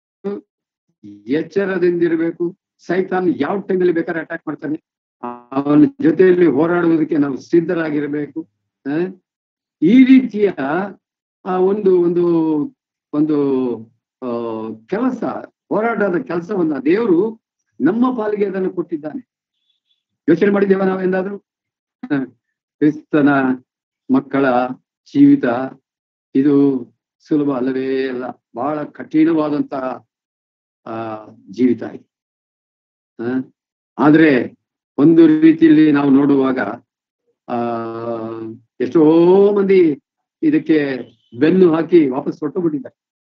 ಎಚ್ಚರದಿಂದಿರ್ಬೇಕು ಸೈತಾನ್ ಯಾವ ಟೈಮಲ್ಲಿ ಬೇಕಾದ್ರೆ ಅಟ್ಯಾಕ್ ಮಾಡ್ತಾನೆ ಅವನ ಜೊತೆಯಲ್ಲಿ ಹೋರಾಡುವುದಕ್ಕೆ ನಾವು ಸಿದ್ಧರಾಗಿರ್ಬೇಕು ಆ? ಈ ರೀತಿಯ ಆ ಒಂದು ಒಂದು ಒಂದು ಆ ಕೆಲಸ ಹೋರಾಟದ ಕೆಲಸವನ್ನ ದೇವರು ನಮ್ಮ ಪಾಲಿಗೆ ಅದನ್ನು ಕೊಟ್ಟಿದ್ದಾನೆ ಯೋಚನೆ ಮಾಡಿದ್ದೇವ ನಾವೆಂದಾದ್ರೂ ಹ. ಕ್ರಿಸ್ತನ ಮಕ್ಕಳ ಜೀವಿತ ಇದು ಸುಲಭ ಅಲ್ಲವೇ ಅಲ್ಲ ಬಹಳ ಕಠಿಣವಾದಂತಹ ಆ ಜೀವಿತ ಇದು ಹ? ಆದ್ರೆ ಒಂದು ರೀತಿಯಲ್ಲಿ ನಾವು ನೋಡುವಾಗ ಆ ಎಷ್ಟೋ ಮಂದಿ ಇದಕ್ಕೆ ಬೆನ್ನು ಹಾಕಿ ವಾಪಸ್ ಹೊಟ್ಟು ಬಿಟ್ಟಿದ್ದಾರೆ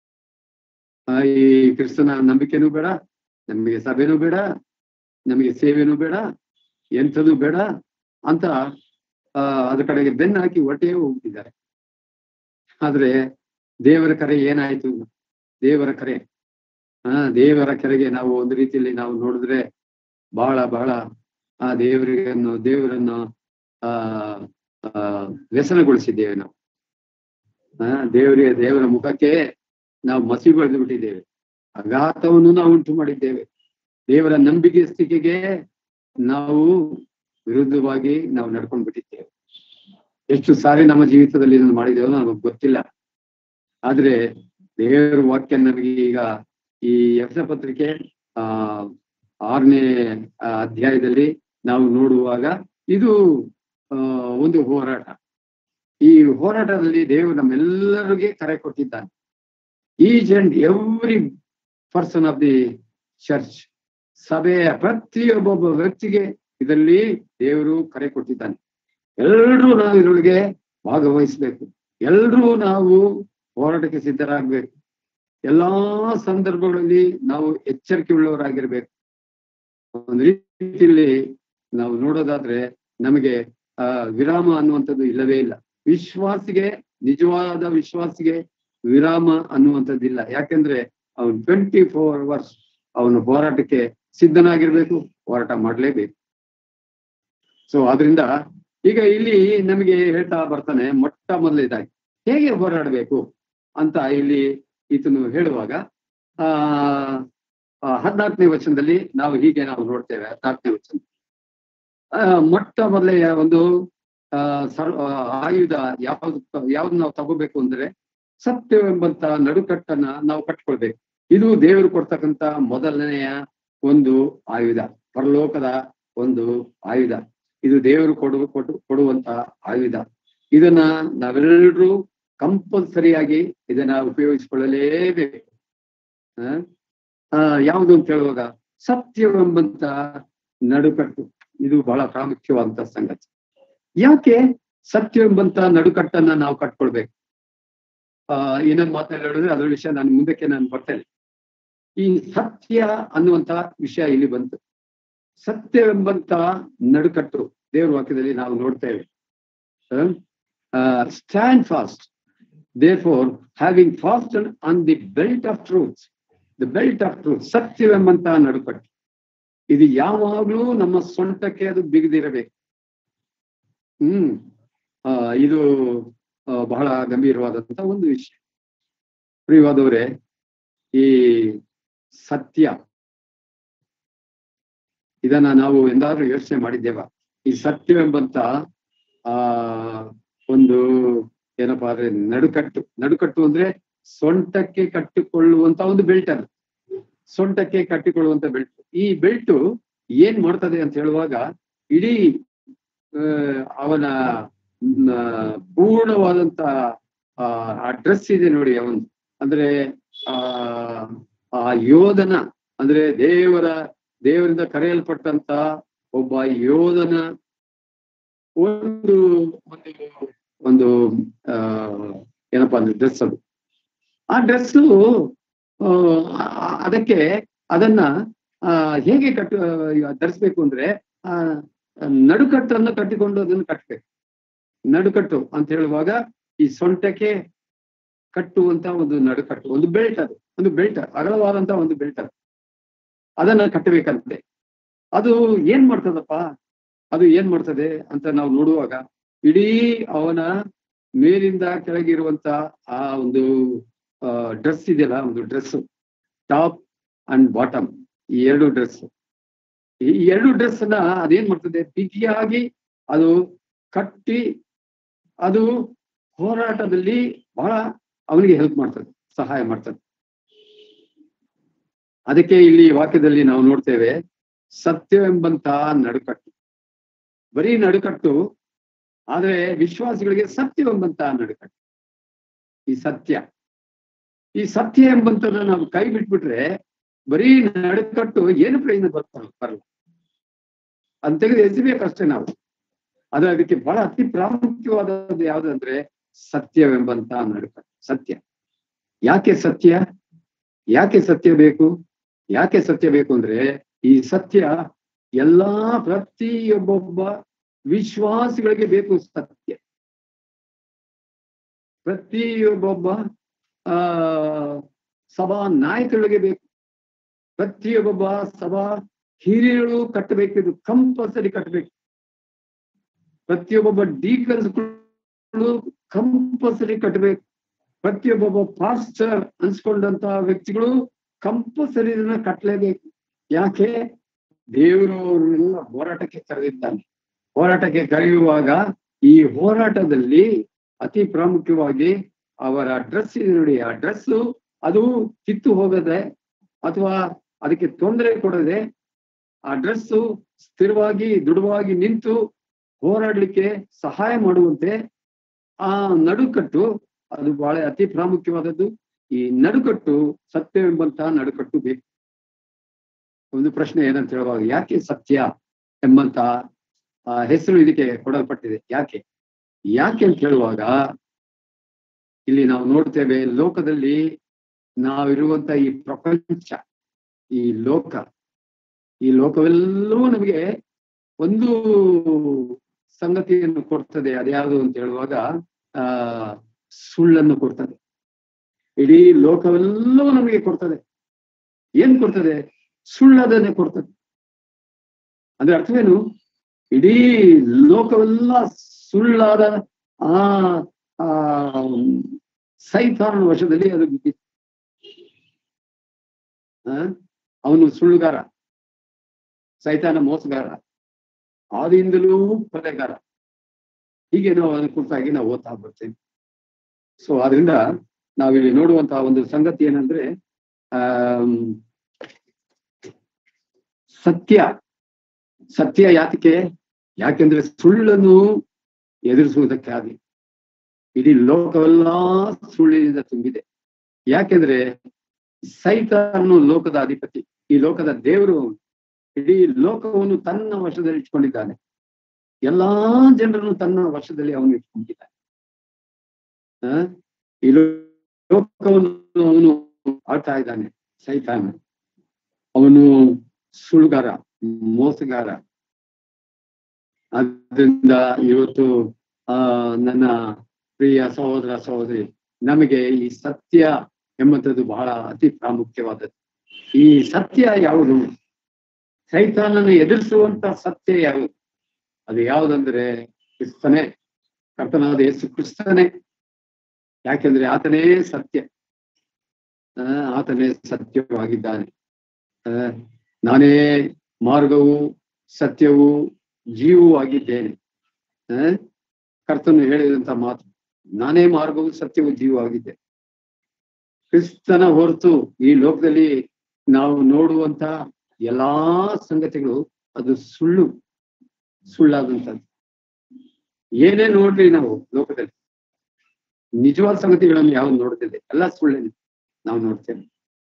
ಆ, ಈ ಕ್ರಿಸ್ತನ ನಂಬಿಕೆನೂ ಬೇಡ ನಮಗೆ ಸಭೆನೂ ಬೇಡ ನಮಗೆ ಸೇವೆನೂ ಬೇಡ ಎಂಥದ್ದು ಬೇಡ ಅಂತ ಆ ಅದ್ರ ಕಡೆಗೆ ಬೆನ್ನು ಹಾಕಿ ಹೊಟ್ಟೆ ಹೋಗ್ತಿದ್ದಾರೆ ಆದ್ರೆ ದೇವರ ಕರೆ ಏನಾಯ್ತು ದೇವರ ಕರೆ ಆ ದೇವರ ಕರೆಗೆ ನಾವು ಒಂದು ರೀತಿಯಲ್ಲಿ ನಾವು ನೋಡಿದ್ರೆ ಬಹಳ ಬಹಳ ಆ ದೇವರಿಗನ್ನು ದೇವರನ್ನು ಆ ಆ ವ್ಯಸನಗೊಳಿಸಿದ್ದೇವೆ ನಾವು ಆ ದೇವರಿಗೆ ದೇವರ ಮುಖಕ್ಕೆ ನಾವು ಮಸಿ ಬೆಳೆದು ಬಿಟ್ಟಿದ್ದೇವೆ ಆಘಾತವನ್ನು ನಾವು ಉಂಟು ಮಾಡಿದ್ದೇವೆ ದೇವರ ನಂಬಿಕೆಸ್ತಿಕೆಗೆ ನಾವು ವಿರುದ್ಧವಾಗಿ ನಾವು ನಡ್ಕೊಂಡು ಬಿಟ್ಟಿದ್ದೇವೆ ಎಷ್ಟು ಸಾರಿ ನಮ್ಮ ಜೀವಿತದಲ್ಲಿ ಇದನ್ನು ಮಾಡಿದ್ದೇವೋ ನಮಗೆ ಗೊತ್ತಿಲ್ಲ ಆದ್ರೆ ದೇವರ ವಾಕ್ಯ ನಮಗೆ ಈಗ ಈ ಯಕ್ಷ ಪತ್ರಿಕೆ ಆ ಆರನೇ ಆ, ಅಧ್ಯಾಯದಲ್ಲಿ ನಾವು ನೋಡುವಾಗ ಇದು ಆ, ಒಂದು ಹೋರಾಟ ಈ ಹೋರಾಟದಲ್ಲಿ ದೇವರು ನಮ್ಮೆಲ್ಲರಿಗೆ ಕರೆ ಕೊಟ್ಟಿದ್ದಾನೆ each and every person of the church ಸಭೆಯ ಪ್ರತಿಯೊಬ್ಬೊಬ್ಬ ವ್ಯಕ್ತಿಗೆ ಇದರಲ್ಲಿ ದೇವರು ಕರೆ ಕೊಟ್ಟಿದ್ದಾನೆ ಎಲ್ಲರೂ ನಾವು ಇದರೊಳಗೆ ಭಾಗವಹಿಸ್ಬೇಕು ಎಲ್ಲರೂ ನಾವು ಹೋರಾಟಕ್ಕೆ ಸಿದ್ಧರಾಗಬೇಕು ಎಲ್ಲಾ ಸಂದರ್ಭಗಳಲ್ಲಿ ನಾವು ಎಚ್ಚರಿಕೆ ಉಳ್ಳವರಾಗಿರ್ಬೇಕು ಒಂದು ರೀತಿಯಲ್ಲಿ ನಾವು ನೋಡೋದಾದ್ರೆ ನಮಗೆ ಆ ವಿರಾಮ ಅನ್ನುವಂಥದ್ದು ಇಲ್ಲವೇ ಇಲ್ಲ ವಿಶ್ವಾಸಿಗೆ ನಿಜವಾದ ವಿಶ್ವಾಸಿಗೆ ವಿರಾಮ ಅನ್ನುವಂಥದ್ದಿಲ್ಲ ಯಾಕೆಂದ್ರೆ ಅವನು ಟ್ವೆಂಟಿ ಫೋರ್ ಅವರ್ಸ್ ಅವನು ಹೋರಾಟಕ್ಕೆ ಸಿದ್ಧನಾಗಿರ್ಬೇಕು ಹೋರಾಟ ಮಾಡ್ಲೇಬೇಕು ಸೊ ಆದ್ರಿಂದ ಈಗ ಇಲ್ಲಿ ನಮಗೆ ಹೇಳ್ತಾ ಬರ್ತಾನೆ ಮೊಟ್ಟ ಮೊದಲನೇದಾಗಿ ಹೇಗೆ ಹೋರಾಡಬೇಕು ಅಂತ ಇಲ್ಲಿ ಈತನು ಹೇಳುವಾಗ ಆ ಆ, ಹದ್ನಾಲ್ಕನೇ ವಚನದಲ್ಲಿ ನಾವು ಹೀಗೆ ನಾವು ನೋಡ್ತೇವೆ ಹದ್ನಾಲ್ಕನೇ ವಚನ ಆ, ಮೊಟ್ಟ ಮೊದಲೆಯ ಒಂದು ಆ ಸರ್ವ ಆಯುಧ ಯಾವ್ದು ಯಾವ್ದು ನಾವು ತಗೋಬೇಕು ಅಂದ್ರೆ ಸತ್ಯವೆಂಬಂತ ನಡುಕಟ್ಟನ್ನ ನಾವು ಕಟ್ಕೊಳ್ಬೇಕು ಇದು ದೇವರು ಕೊಡ್ತಕ್ಕಂತ ಮೊದಲನೆಯ ಒಂದು ಆಯುಧ ಪರಲೋಕದ ಒಂದು ಆಯುಧ ಇದು ದೇವರು ಕೊಡು ಕೊಡು ಕೊಡುವಂತ ಆಯುಧ ಇದನ್ನ ನಾವೆಲ್ಲರೂ ಕಂಪಲ್ಸರಿಯಾಗಿ ಇದನ್ನ ಉಪಯೋಗಿಸಿಕೊಳ್ಳಲೇಬೇಕು ಆ, ಆ, ಯಾವುದು ಅಂತ ಹೇಳುವಾಗ ಸತ್ಯವೆಂಬಂತ ನಡುಕಟ್ಟು ಇದು ಬಹಳ ಪ್ರಾಮುಖ್ಯವಾದಂತ ಸಂಗತಿ ಯಾಕೆ ಸತ್ಯವೆಂಬಂತ ನಡುಕಟ್ಟನ್ನ ನಾವು ಕಟ್ಕೊಳ್ಬೇಕು ಆ ಇನ್ನೊಂದು ಮಾತಲ್ಲಿ ಹೇಳಿದ್ರೆ ಅದ್ರ ವಿಷಯ ನಾನು ಮುಂದಕ್ಕೆ ನಾನು ಬರ್ತೇನೆ ಈ ಸತ್ಯ ಅನ್ನುವಂತ ವಿಷಯ ಇಲ್ಲಿ ಬಂತು ಸತ್ಯವೆಂಬಂತ ನಡುಕಟ್ಟು ದೇವ್ರ ವಾಕ್ಯದಲ್ಲಿ ನಾವು ನೋಡ್ತೇವೆ stand fast therefore having fast on the belt of truth the belt of truth ಸತ್ಯವೆಂಬಂತ ನಡುಕಟ್ಟು ಇದು ಯಾವಾಗ್ಲೂ ನಮ್ಮ ಸೊಂಟಕ್ಕೆ ಅದು ಬಿಗದಿರಬೇಕು ಹ್ಮ್ ಆ ಇದು ಆ, ಬಹಳ ಗಂಭೀರವಾದಂತ ಒಂದು ವಿಷಯ ಪ್ರಿಯವಾದವರೇ ಈ ಸತ್ಯ ಇದನ್ನ ನಾವು ಎಂದಾದ್ರೂ ಯೋಚನೆ ಮಾಡಿದ್ದೇವ ಈ ಸತ್ಯವೆಂಬಂತ ಆ ಒಂದು ಏನಪ್ಪಾ ಅಂದ್ರೆ ನಡುಕಟ್ಟು ನಡುಕಟ್ಟು ಅಂದ್ರೆ ಸೊಂಟಕ್ಕೆ ಕಟ್ಟಿಕೊಳ್ಳುವಂತ ಒಂದು ಬೆಲ್ಟ್ ಅದು ಸೊಂಟಕ್ಕೆ ಕಟ್ಟಿಕೊಳ್ಳುವಂತ ಬೆಲ್ಟ್ ಈ ಬೆಲ್ಟ್ ಏನ್ ಮಾಡ್ತದೆ ಅಂತ ಹೇಳುವಾಗ ಇಡೀ ಆ, ಅವನ ಮ್, ಆ, ಪೂರ್ಣವಾದಂತ ಆ ಡ್ರೆಸ್ ಇದೆ ನೋಡಿ ಅವನ್ ಅಂದ್ರೆ ಆ ಆ ಯೋಧನ ಅಂದ್ರೆ ದೇವರ ದೇವರಿಂದ ಕರೆಯಲ್ಪಟ್ಟಂತ ಒಬ್ಬ ಯೋಧನ ಒಂದು ಒಂದು ಒಂದು ಆ ಏನಪ್ಪಾ ಅಂದ್ರೆ ಡ್ರೆಸ್ ಅದು ಆ ಡ್ರೆಸ್ಸು ಅದಕ್ಕೆ ಅದನ್ನ ಆ ಹೇಗೆ ಕಟ್ಟು ಆ, ಧರಿಸ್ಬೇಕು ಅಂದ್ರೆ ಆ ನಡುಕಟ್ಟನ್ನು ಕಟ್ಟಿಕೊಂಡು ಅದನ್ನು ಕಟ್ಟಬೇಕು ನಡುಕಟ್ಟು ಅಂತ ಹೇಳುವಾಗ ಈ ಸೊಂಟಕ್ಕೆ ಕಟ್ಟುವಂತ ಒಂದು ನಡುಕಟ್ಟು ಒಂದು ಬೆಲ್ಟ್ ಅದು ಒಂದು ಬೆಲ್ಟ್ ಅಗಲವಾದಂತ ಒಂದು ಬೆಲ್ಟ್ ಅದು ಅದನ್ನ ಕಟ್ಟಬೇಕಂತೆ ಅದು ಏನ್ ಮಾಡ್ತದಪ್ಪ ಅದು ಏನ್ ಮಾಡ್ತದೆ ಅಂತ ನಾವು ನೋಡುವಾಗ ಇಡೀ ಅವನ ಮೇಲಿಂದ ಕೆಳಗಿರುವಂತ ಆ ಒಂದು ಡ್ರೆಸ್ ಇದೆಯಲ್ಲ ಒಂದು ಡ್ರೆಸ್ ಟಾಪ್ ಅಂಡ್ ಬಾಟಮ್ ಈ ಎರಡು ಡ್ರೆಸ್ ಈ ಎರಡು ಡ್ರೆಸ್ ನ ಅದೇನ್ ಮಾಡ್ತದೆ ಬಿಗಿಯಾಗಿ ಅದು ಕಟ್ಟಿ ಅದು ಹೋರಾಟದಲ್ಲಿ ಬಹಳ ಅವನಿಗೆ ಹೆಲ್ಪ್ ಮಾಡ್ತದೆ ಸಹಾಯ ಮಾಡ್ತದೆ ಅದಕ್ಕೆ ಇಲ್ಲಿ ವಾಕ್ಯದಲ್ಲಿ ನಾವು ನೋಡ್ತೇವೆ ಸತ್ಯವೆಂಬಂತ ನಡುಕಟ್ಟು ಬರೀ ನಡುಕಟ್ಟು ಆದ್ರೆ ವಿಶ್ವಾಸಿಗಳಿಗೆ ಸತ್ಯವೆಂಬಂತ ನಡುಕಟ್ಟು ಈ ಸತ್ಯ ಈ ಸತ್ಯ ಎಂಬಂತನ್ನ ನಾವು ಕೈ ಬಿಟ್ಬಿಟ್ರೆ ಬರೀ ನಡುಕಟ್ಟು ಏನು ಪ್ರಯೋಜನ ಬರ್ತಾರೆ ಬರಲ್ಲ ಅದ್ ತೆಗೆದು ಎಸಬೇಕಷ್ಟೇ ನಾವು ಅದು ಅದಕ್ಕೆ ಬಹಳ ಅತಿ ಪ್ರಾಮುಖ್ಯವಾದದ್ದು ಯಾವ್ದಂದ್ರೆ ಸತ್ಯವೆಂಬಂತ ನಡುಕಟ್ಟು ಸತ್ಯ ಯಾಕೆ ಸತ್ಯ ಯಾಕೆ ಸತ್ಯ ಬೇಕು ಯಾಕೆ ಸತ್ಯ ಬೇಕು ಅಂದ್ರೆ ಈ ಸತ್ಯ ಎಲ್ಲಾ ಪ್ರತಿಯೊಬ್ಬೊಬ್ಬ ವಿಶ್ವಾಸಿಗಳಿಗೆ ಬೇಕು ಸತ್ಯ ಪ್ರತಿಯೊಬ್ಬೊಬ್ಬ ಆ ಸಭಾ ನಾಯಕರಿಗೆ ಬೇಕು ಪ್ರತಿಯೊಬ್ಬೊಬ್ಬ ಸಭಾ ಹಿರಿಯರು ಕಟ್ಟಬೇಕು ಇದು ಕಂಪಲ್ಸರಿ ಕಟ್ಟಬೇಕು ಪ್ರತಿಯೊಬ್ಬೊಬ್ಬ ಡೀಕನ್ಸ್ಗಳು ಕಂಪಲ್ಸರಿ ಕಟ್ಟಬೇಕು ಪ್ರತಿಯೊಬ್ಬೊಬ್ಬ ಪಾಸ್ಟರ್ ಅನ್ಸ್ಕೊಂಡಂತ ವ್ಯಕ್ತಿಗಳು ಕಂಪಲ್ಸರಿ ಇದನ್ನ ಕಟ್ಟಲೇಬೇಕು ಯಾಕೆ ದೇವರು ಅವ್ರನ್ನೆಲ್ಲ ಹೋರಾಟಕ್ಕೆ ಕರೆದಿದ್ದಾನೆ ಹೋರಾಟಕ್ಕೆ ಕರೆಯುವಾಗ ಈ ಹೋರಾಟದಲ್ಲಿ ಅತಿ ಪ್ರಾಮುಖ್ಯವಾಗಿ ಅವರ ಡ್ರೆಸ್ ಇದೆ ನೋಡಿ ಆ ಡ್ರೆಸ್ ಅದು ಕಿತ್ತು ಹೋಗದೆ ಅಥವಾ ಅದಕ್ಕೆ ತೊಂದರೆ ಕೊಡದೆ ಆ ಡ್ರೆಸ್ ಸ್ಥಿರವಾಗಿ ದೃಢವಾಗಿ ನಿಂತು ಹೋರಾಡ್ಲಿಕ್ಕೆ ಸಹಾಯ ಮಾಡುವಂತೆ ಆ ನಡುಕಟ್ಟು ಅದು ಬಹಳ ಅತಿ ಪ್ರಾಮುಖ್ಯವಾದದ್ದು ಈ ನಡುಕಟ್ಟು ಸತ್ಯವೆಂಬಂತಹ ನಡುಕಟ್ಟು ಬೇಕು ಒಂದು ಪ್ರಶ್ನೆ ಏನಂತ ಹೇಳುವಾಗ ಯಾಕೆ ಸತ್ಯ ಎಂಬಂತ ಆ ಹೆಸರು ಇದಕ್ಕೆ ಕೊಡಲ್ಪಟ್ಟಿದೆ ಯಾಕೆ ಯಾಕೆ ಅಂತ ಹೇಳುವಾಗ ಇಲ್ಲಿ ನಾವು ನೋಡ್ತೇವೆ ಲೋಕದಲ್ಲಿ ನಾವಿರುವಂತ ಈ ಪ್ರಪಂಚ ಈ ಲೋಕ ಈ ಲೋಕವೆಲ್ಲವೂ ನಮಗೆ ಒಂದು ಸಂಗತಿಯನ್ನು ಕೊಡ್ತದೆ ಅದ್ಯಾವುದು ಅಂತ ಹೇಳುವಾಗ ಆ ಸುಳ್ಳನ್ನು ಕೊಡ್ತದೆ ಇಡೀ ಲೋಕವೆಲ್ಲವೂ ನಮಗೆ ಕೊಡ್ತದೆ ಏನ್ ಕೊಡ್ತದೆ ಸುಳ್ಳದನ್ನೇ ಕೊಡ್ತದೆ ಅದ್ರ ಅರ್ಥವೇನು ಇಡೀ ಲೋಕವೆಲ್ಲ ಸುಳ್ಳಾದ ಆ ಆ ಸೈತಾನ ವಶದಲ್ಲಿ ಅದು ಬಿದ್ದಿತ್ತು ಆ? ಅವನು ಸುಳ್ಳುಗಾರ ಸೈತಾನ ಮೋಸಗಾರ ಆದಿಯಿಂದಲೂ ಕೊಲೆಗಾರ ಹೀಗೆ ನಾವು ಅದನ್ನ ಕುರಿತಾಗಿ ನಾವು ಓದ್ತಾ ಬರ್ತೇವೆ ಸೊ ಆದ್ರಿಂದ ನಾವಿಲ್ಲಿ ನೋಡುವಂತಹ ಒಂದು ಸಂಗತಿ ಏನಂದ್ರೆ ಆ ಸತ್ಯ ಸತ್ಯ ಯಾತಕ್ಕೆ ಯಾಕೆಂದ್ರೆ ಸುಳ್ಳನ್ನು ಎದುರಿಸುವುದಕ್ಕಾಗಿ ಇಡೀ ಲೋಕವೆಲ್ಲ ಸುಳ್ಳಿನಿಂದ ತುಂಬಿದೆ ಯಾಕೆಂದ್ರೆ ಸೈತಾನು ಲೋಕದ ಅಧಿಪತಿ ಈ ಲೋಕದ ದೇವರು ಇಡೀ ಲೋಕವನ್ನು ತನ್ನ ವಶದಲ್ಲಿ ಇಟ್ಕೊಂಡಿದ್ದಾನೆ ಎಲ್ಲಾ ಜನರನ್ನು ತನ್ನ ವಶದಲ್ಲಿ ಅವನು ಇಟ್ಕೊಂಡಿದ್ದಾನೆ ಆ? ಈ ಲೋಕವನ್ನು ಅವನು ಆಳ್ತಾ ಇದ್ದಾನೆ ಸೈತಾನ ಅವನು ಸುಳ್ಳುಗಾರ ಮೋಸಗಾರ ಆದ್ರಿಂದ ಇವತ್ತು ಆ ನನ್ನ ಪ್ರಿಯ ಸಹೋದರ ಸಹೋದರಿ ನಮಗೆ ಈ ಸತ್ಯ ಎಂಬಂಥದ್ದು ಬಹಳ ಅತಿ ಪ್ರಾಮುಖ್ಯವಾದದ್ದು ಈ ಸತ್ಯ ಯಾವುದು ಸೈತಾನನ್ನು ಎದುರಿಸುವಂತ ಸತ್ಯ ಯಾವುದು ಅದು ಯಾವುದಂದ್ರೆ ಕ್ರಿಸ್ತನೇ ಕರ್ತನಾದ ಯೇಸು ಕ್ರಿಸ್ತನೇ ಯಾಕೆಂದ್ರೆ ಆತನೇ ಸತ್ಯ ಆ, ಆತನೇ ಸತ್ಯವಾಗಿದ್ದಾನೆ ಆ, ನಾನೇ ಮಾರ್ಗವು ಸತ್ಯವು ಜೀವವೂ ಆಗಿದ್ದೇನೆ ಆ, ಕರ್ತನು ಹೇಳಿದಂತ ಮಾತು ನಾನೇ ಮಾರ್ಗವು ಸತ್ಯವು ಜೀವ ಆಗಿದೆ ಕ್ರಿಸ್ತನ ಹೊರತು ಈ ಲೋಕದಲ್ಲಿ ನಾವು ನೋಡುವಂತ ಎಲ್ಲಾ ಸಂಗತಿಗಳು ಅದು ಸುಳ್ಳು ಸುಳ್ಳಾದಂಥದ್ದು ಏನೇ ನೋಡ್ರಿ ನಾವು ಲೋಕದಲ್ಲಿ ನಿಜವಾದ ಸಂಗತಿಗಳನ್ನು ಯಾವ್ದು ನೋಡ್ತಿದೆ ಎಲ್ಲ ಸುಳ್ಳೇನೆ ನಾವು ನೋಡ್ತೇವೆ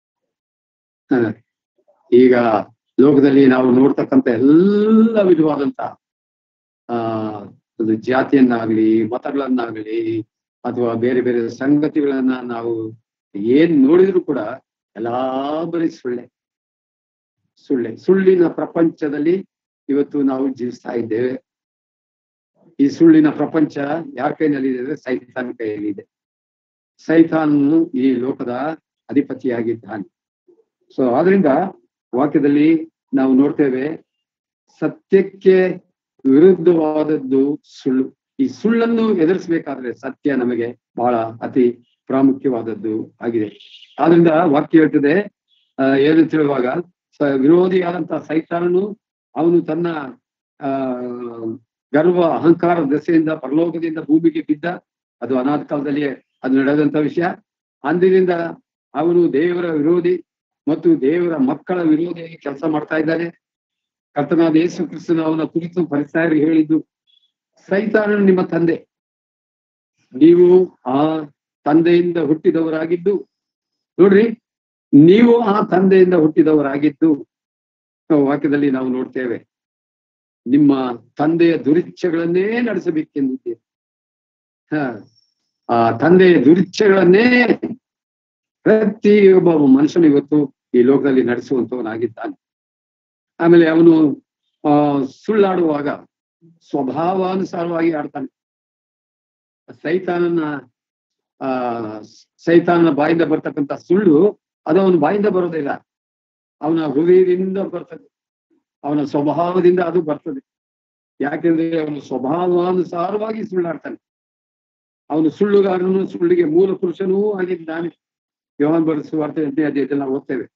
ಹ. ಈಗ ಲೋಕದಲ್ಲಿ ನಾವು ನೋಡ್ತಕ್ಕಂಥ ಎಲ್ಲ ವಿಧವಾದಂತ ಆ ಒಂದು ಜಾತಿಯನ್ನಾಗ್ಲಿ ಮತಗಳನ್ನಾಗ್ಲಿ ಅಥವಾ ಬೇರೆ ಬೇರೆ ಸಂಗತಿಗಳನ್ನ ನಾವು ಏನ್ ನೋಡಿದ್ರು ಕೂಡ ಎಲ್ಲಾ ಬರೀ ಸುಳ್ಳೆ ಸುಳ್ಳೆ ಸುಳ್ಳಿನ ಪ್ರಪಂಚದಲ್ಲಿ ಇವತ್ತು ನಾವು ಜೀವಿಸ್ತಾ ಇದ್ದೇವೆ ಈ ಸುಳ್ಳಿನ ಪ್ರಪಂಚ ಯಾರ ಕೈನಲ್ಲಿದೆ ಅಂದ್ರೆ ಸೈತಾನ್ ಕೈಯಲ್ಲಿದೆ ಸೈತಾನನು ಈ ಲೋಕದ ಅಧಿಪತಿಯಾಗಿದ್ದಾನೆ ಸೊ ಆದ್ರಿಂದ ವಾಕ್ಯದಲ್ಲಿ ನಾವು ನೋಡ್ತೇವೆ ಸತ್ಯಕ್ಕೆ ವಿರುದ್ಧವಾದದ್ದು ಸುಳ್ಳು ಈ ಸುಳ್ಳನ್ನು ಎದುರಿಸಬೇಕಾದ್ರೆ ಸತ್ಯ ನಮಗೆ ಬಹಳ ಅತಿ ಪ್ರಾಮುಖ್ಯವಾದದ್ದು ಆಗಿದೆ ಆದ್ರಿಂದ ವಾಕ್ಯ ಹೇಳ್ತದೆ ಆ, ಏನು ಹೇಳುವಾಗ ಸ- ವಿರೋಧಿಯಾದಂತಹ ಸೈತಾನನು ಅವನು ತನ್ನ ಆ ಗರ್ವ ಅಹಂಕಾರ ದೆಸೆಯಿಂದ ಪರಲೋಕದಿಂದ ಭೂಮಿಗೆ ಬಿದ್ದ ಅದು ಅನಾಥ ಕಾಲದಲ್ಲಿ ಅದು ನಡೆದಂತ ವಿಷಯ ಅಂದಿನಿಂದ ಅವನು ದೇವರ ವಿರೋಧಿ ಮತ್ತು ದೇವರ ಮಕ್ಕಳ ವಿರೋಧಿಯಾಗಿ ಕೆಲಸ ಮಾಡ್ತಾ ಇದ್ದಾನೆ ಕರ್ತನಾದ ಯೇಸು ಕ್ರಿಸ್ತನ ಅವನ ಕುರಿತು ಪರಿಸಾಯರಿಗೆ ಹೇಳಿದ್ದು ಸೈತಾನನು ನಿಮ್ಮ ತಂದೆ ನೀವು ಆ ತಂದೆಯಿಂದ ಹುಟ್ಟಿದವರಾಗಿದ್ದು ನೋಡ್ರಿ ನೀವು ಆ ತಂದೆಯಿಂದ ಹುಟ್ಟಿದವರಾಗಿದ್ದು ವಾಕ್ಯದಲ್ಲಿ ನಾವು ನೋಡ್ತೇವೆ ನಿಮ್ಮ ತಂದೆಯ ದುರಿಚ್ಛೆಗಳನ್ನೇ ನಡೆಸಬೇಕೆಂದಿದ್ದೀರಿ ಹ ಆ ತಂದೆಯ ದುರಿಚ್ಛೆಗಳನ್ನೇ ಪ್ರತಿಯೊಬ್ಬ ಮನುಷ್ಯನು ಇವತ್ತು ಈ ಲೋಕದಲ್ಲಿ ನಡೆಸುವಂತವನಾಗಿದ್ದಾನೆ ಆಮೇಲೆ ಅವನು ಆ ಸುಳ್ಳಾಡುವಾಗ ಸ್ವಭಾವಾನುಸಾರವಾಗಿ ಆಡ್ತಾನೆ ಸೈತಾನನ ಆ ಸೈತಾನನ ಬಾಯಿಂದ ಬರ್ತಕ್ಕಂಥ ಸುಳ್ಳು ಅದು ಅವನ ಬಾಯಿಂದ ಬರೋದಿಲ್ಲ ಅವನ ಹೃದಯದಿಂದ ಬರ್ತದೆ ಅವನ ಸ್ವಭಾವದಿಂದ ಅದು ಬರ್ತದೆ ಯಾಕೆಂದ್ರೆ ಅವನು ಸ್ವಭಾವಾನುಸಾರವಾಗಿ ಸುಳ್ಳಾಡ್ತಾನೆ ಅವನು ಸುಳ್ಳುಗಾರನು ಸುಳ್ಳಿಗೆ ಮೂಲ ಪುರುಷನೂ ಆಗಿದ್ದಾನೆ ಯೋಹನ್ ಬರೆಸುವಾರ್ತೆ ಎಂಟನೇ ಅಧ್ಯಾಯದಲ್ಲಿ ನಾವು ಓದ್ತೇವೆ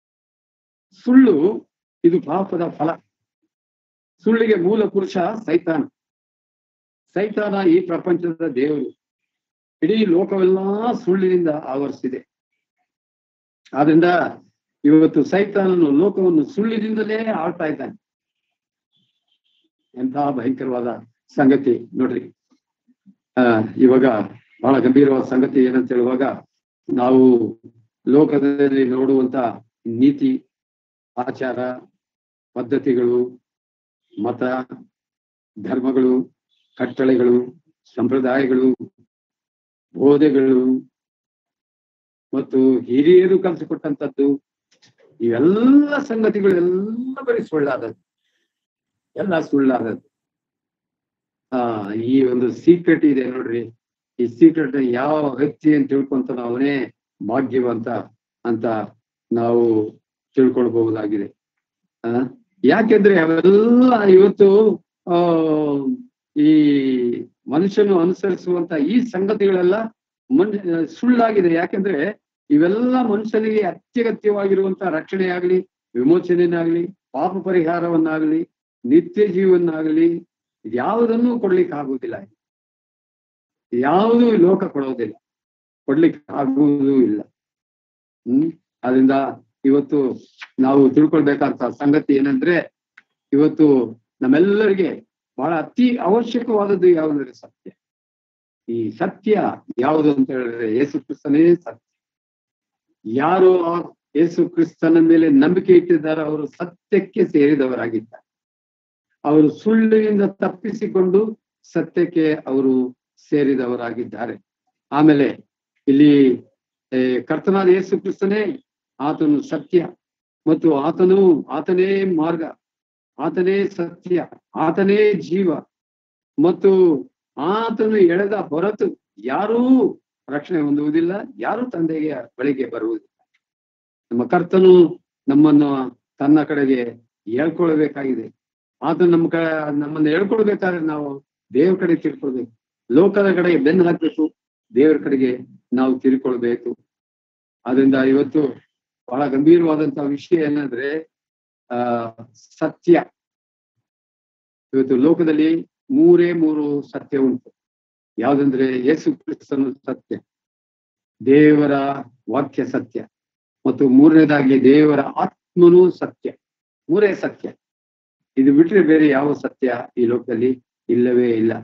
ಸುಳ್ಳು ಇದು ಪಾಪದ ಫಲ ಸುಳ್ಳಿಗೆ ಮೂಲ ಪುರುಷ ಸೈತಾನ ಸೈತಾನ ಈ ಪ್ರಪಂಚದ ದೇವರು ಇಡೀ ಲೋಕವೆಲ್ಲಾ ಸುಳ್ಳಿನಿಂದ ಆವರಿಸಿದೆ ಆದ್ರಿಂದ ಇವತ್ತು ಸೈತಾನನು ಲೋಕವನ್ನು ಸುಳ್ಳಿನಿಂದಲೇ ಆಳ್ತಾ ಇದ್ದಾನೆ ಎಂತಹ ಭಯಂಕರವಾದ ಸಂಗತಿ ನೋಡ್ರಿ ಆ ಇವಾಗ ಬಹಳ ಗಂಭೀರವಾದ ಸಂಗತಿ ಏನಂತ ಹೇಳುವಾಗ ನಾವು ಲೋಕದಲ್ಲಿ ನೋಡುವಂತ ನೀತಿ ಆಚಾರ ಪದ್ಧತಿಗಳು ಮತ ಧರ್ಮಗಳು ಕಟ್ಟಳೆಗಳು ಸಂಪ್ರದಾಯಗಳು ಬೋಧೆಗಳು ಮತ್ತು ಹಿರಿಯರು ಕಲಿಸಿಕೊಟ್ಟಂತದ್ದು ಇವೆಲ್ಲ ಸಂಗತಿಗಳು ಎಲ್ಲ ಬರೀ ಸುಳ್ಳಾದದ್ದು ಎಲ್ಲ ಸುಳ್ಳಾದದ್ದು ಆ ಈ ಒಂದು ಸೀಕ್ರೆಟ್ ಇದೆ ನೋಡ್ರಿ ಈ ಸೀಕ್ರೆಟ್ ಯಾವ ವ್ಯಕ್ತಿ ಅಂತ ತಿಳ್ಕೊಂತ ಅವನೇ ಭಾಗ್ಯವಂತ ಅಂತ ನಾವು ತಿಳ್ಕೊಳ್ಬಹುದಾಗಿದೆ ಆ ಯಾಕೆಂದ್ರೆ ಅವೆಲ್ಲ ಇವತ್ತು ಆ ಈ ಮನುಷ್ಯನು ಅನುಸರಿಸುವಂತ ಈ ಸಂಗತಿಗಳೆಲ್ಲ ಮನುಷ್ಯ ಸುಳ್ಳಾಗಿದೆ ಯಾಕೆಂದ್ರೆ ಇವೆಲ್ಲ ಮನುಷ್ಯನಿಗೆ ಅತ್ಯಗತ್ಯವಾಗಿರುವಂತ ರಕ್ಷಣೆ ಆಗ್ಲಿ ವಿಮೋಚನೆನಾಗ್ಲಿ ಪಾಪ ಪರಿಹಾರವನ್ನಾಗ್ಲಿ ನಿತ್ಯ ಜೀವನಾಗ್ಲಿ ಯಾವುದನ್ನೂ ಕೊಡ್ಲಿಕ್ಕೆ ಆಗುವುದಿಲ್ಲ ಯಾವುದೂ ಲೋಕ ಕೊಡೋದಿಲ್ಲ ಕೊಡ್ಲಿಕ್ಕೆ ಆಗುವುದೂ ಇಲ್ಲ ಹ್ಮ್ ಅದರಿಂದ ಇವತ್ತು ನಾವು ತಿಳ್ಕೊಳ್ಬೇಕಾದ ಸಂಗತಿ ಏನಂದ್ರೆ ಇವತ್ತು ನಮ್ಮೆಲ್ಲರಿಗೆ ಬಹಳ ಅತಿ ಅವಶ್ಯಕವಾದದ್ದು ಯಾವುದಂದ್ರೆ ಸತ್ಯ ಈ ಸತ್ಯ ಯಾವುದು ಅಂತ ಹೇಳಿದ್ರೆ ಯೇಸು ಕ್ರಿಸ್ತನೇ ಸತ್ಯ ಯಾರು ಆ ಯೇಸು ಕ್ರಿಸ್ತನ ಮೇಲೆ ನಂಬಿಕೆ ಇಟ್ಟಿದ್ದಾರೆ ಅವರು ಸತ್ಯಕ್ಕೆ ಸೇರಿದವರಾಗಿದ್ದಾರೆ ಅವರು ಸುಳ್ಳಿನಿಂದ ತಪ್ಪಿಸಿಕೊಂಡು ಸತ್ಯಕ್ಕೆ ಅವರು ಸೇರಿದವರಾಗಿದ್ದಾರೆ ಆಮೇಲೆ ಇಲ್ಲಿ ಏ, ಕರ್ತನಾದ ಯೇಸು ಕ್ರಿಸ್ತನೇ ಆತನು ಸತ್ಯ ಮತ್ತು ಆತನು ಆತನೇ ಮಾರ್ಗ ಆತನೇ ಸತ್ಯ ಆತನೇ ಜೀವ ಮತ್ತು ಆತನು ಎಳೆದ ಹೊರತು ಯಾರೂ ರಕ್ಷಣೆ ಹೊಂದುವುದಿಲ್ಲ ಯಾರೂ ತಂದೆಗೆ ಬಳಿಗೆ ಬರುವುದಿಲ್ಲ ನಮ್ಮ ಕರ್ತನು ನಮ್ಮನ್ನು ತನ್ನ ಕಡೆಗೆ ಹೇಳ್ಕೊಳ್ಬೇಕಾಗಿದೆ ಆತನು ನಮ್ಮ ಕ ನಮ್ಮನ್ನು ಹೇಳ್ಕೊಳ್ಬೇಕಾದ್ರೆ ನಾವು ದೇವ್ರ ಕಡೆ ತಿಳ್ಕೊಳ್ಬೇಕು ಲೋಕದ ಕಡೆಗೆ ಬೆನ್ನು ಹಾಕ್ಬೇಕು ದೇವರ ಕಡೆಗೆ ನಾವು ತಿಳ್ಕೊಳ್ಬೇಕು ಅದರಿಂದ ಇವತ್ತು ಬಹಳ ಗಂಭೀರವಾದಂತ ವಿಷಯ ಏನಂದ್ರೆ ಆ ಸತ್ಯ ಇವತ್ತು ಲೋಕದಲ್ಲಿ ಮೂರೇ ಮೂರು ಸತ್ಯ ಉಂಟು ಯಾವ್ದಂದ್ರೆ ಯೇಸು ಕ್ರಿಸ್ತನು ಸತ್ಯ ದೇವರ ವಾಕ್ಯ ಸತ್ಯ ಮತ್ತು ಮೂರನೇದಾಗಿ ದೇವರ ಆತ್ಮನೂ ಸತ್ಯ ಮೂರೇ ಸತ್ಯ ಇದು ಬಿಟ್ರೆ ಬೇರೆ ಯಾವ ಸತ್ಯ ಈ ಲೋಕದಲ್ಲಿ ಇಲ್ಲವೇ ಇಲ್ಲ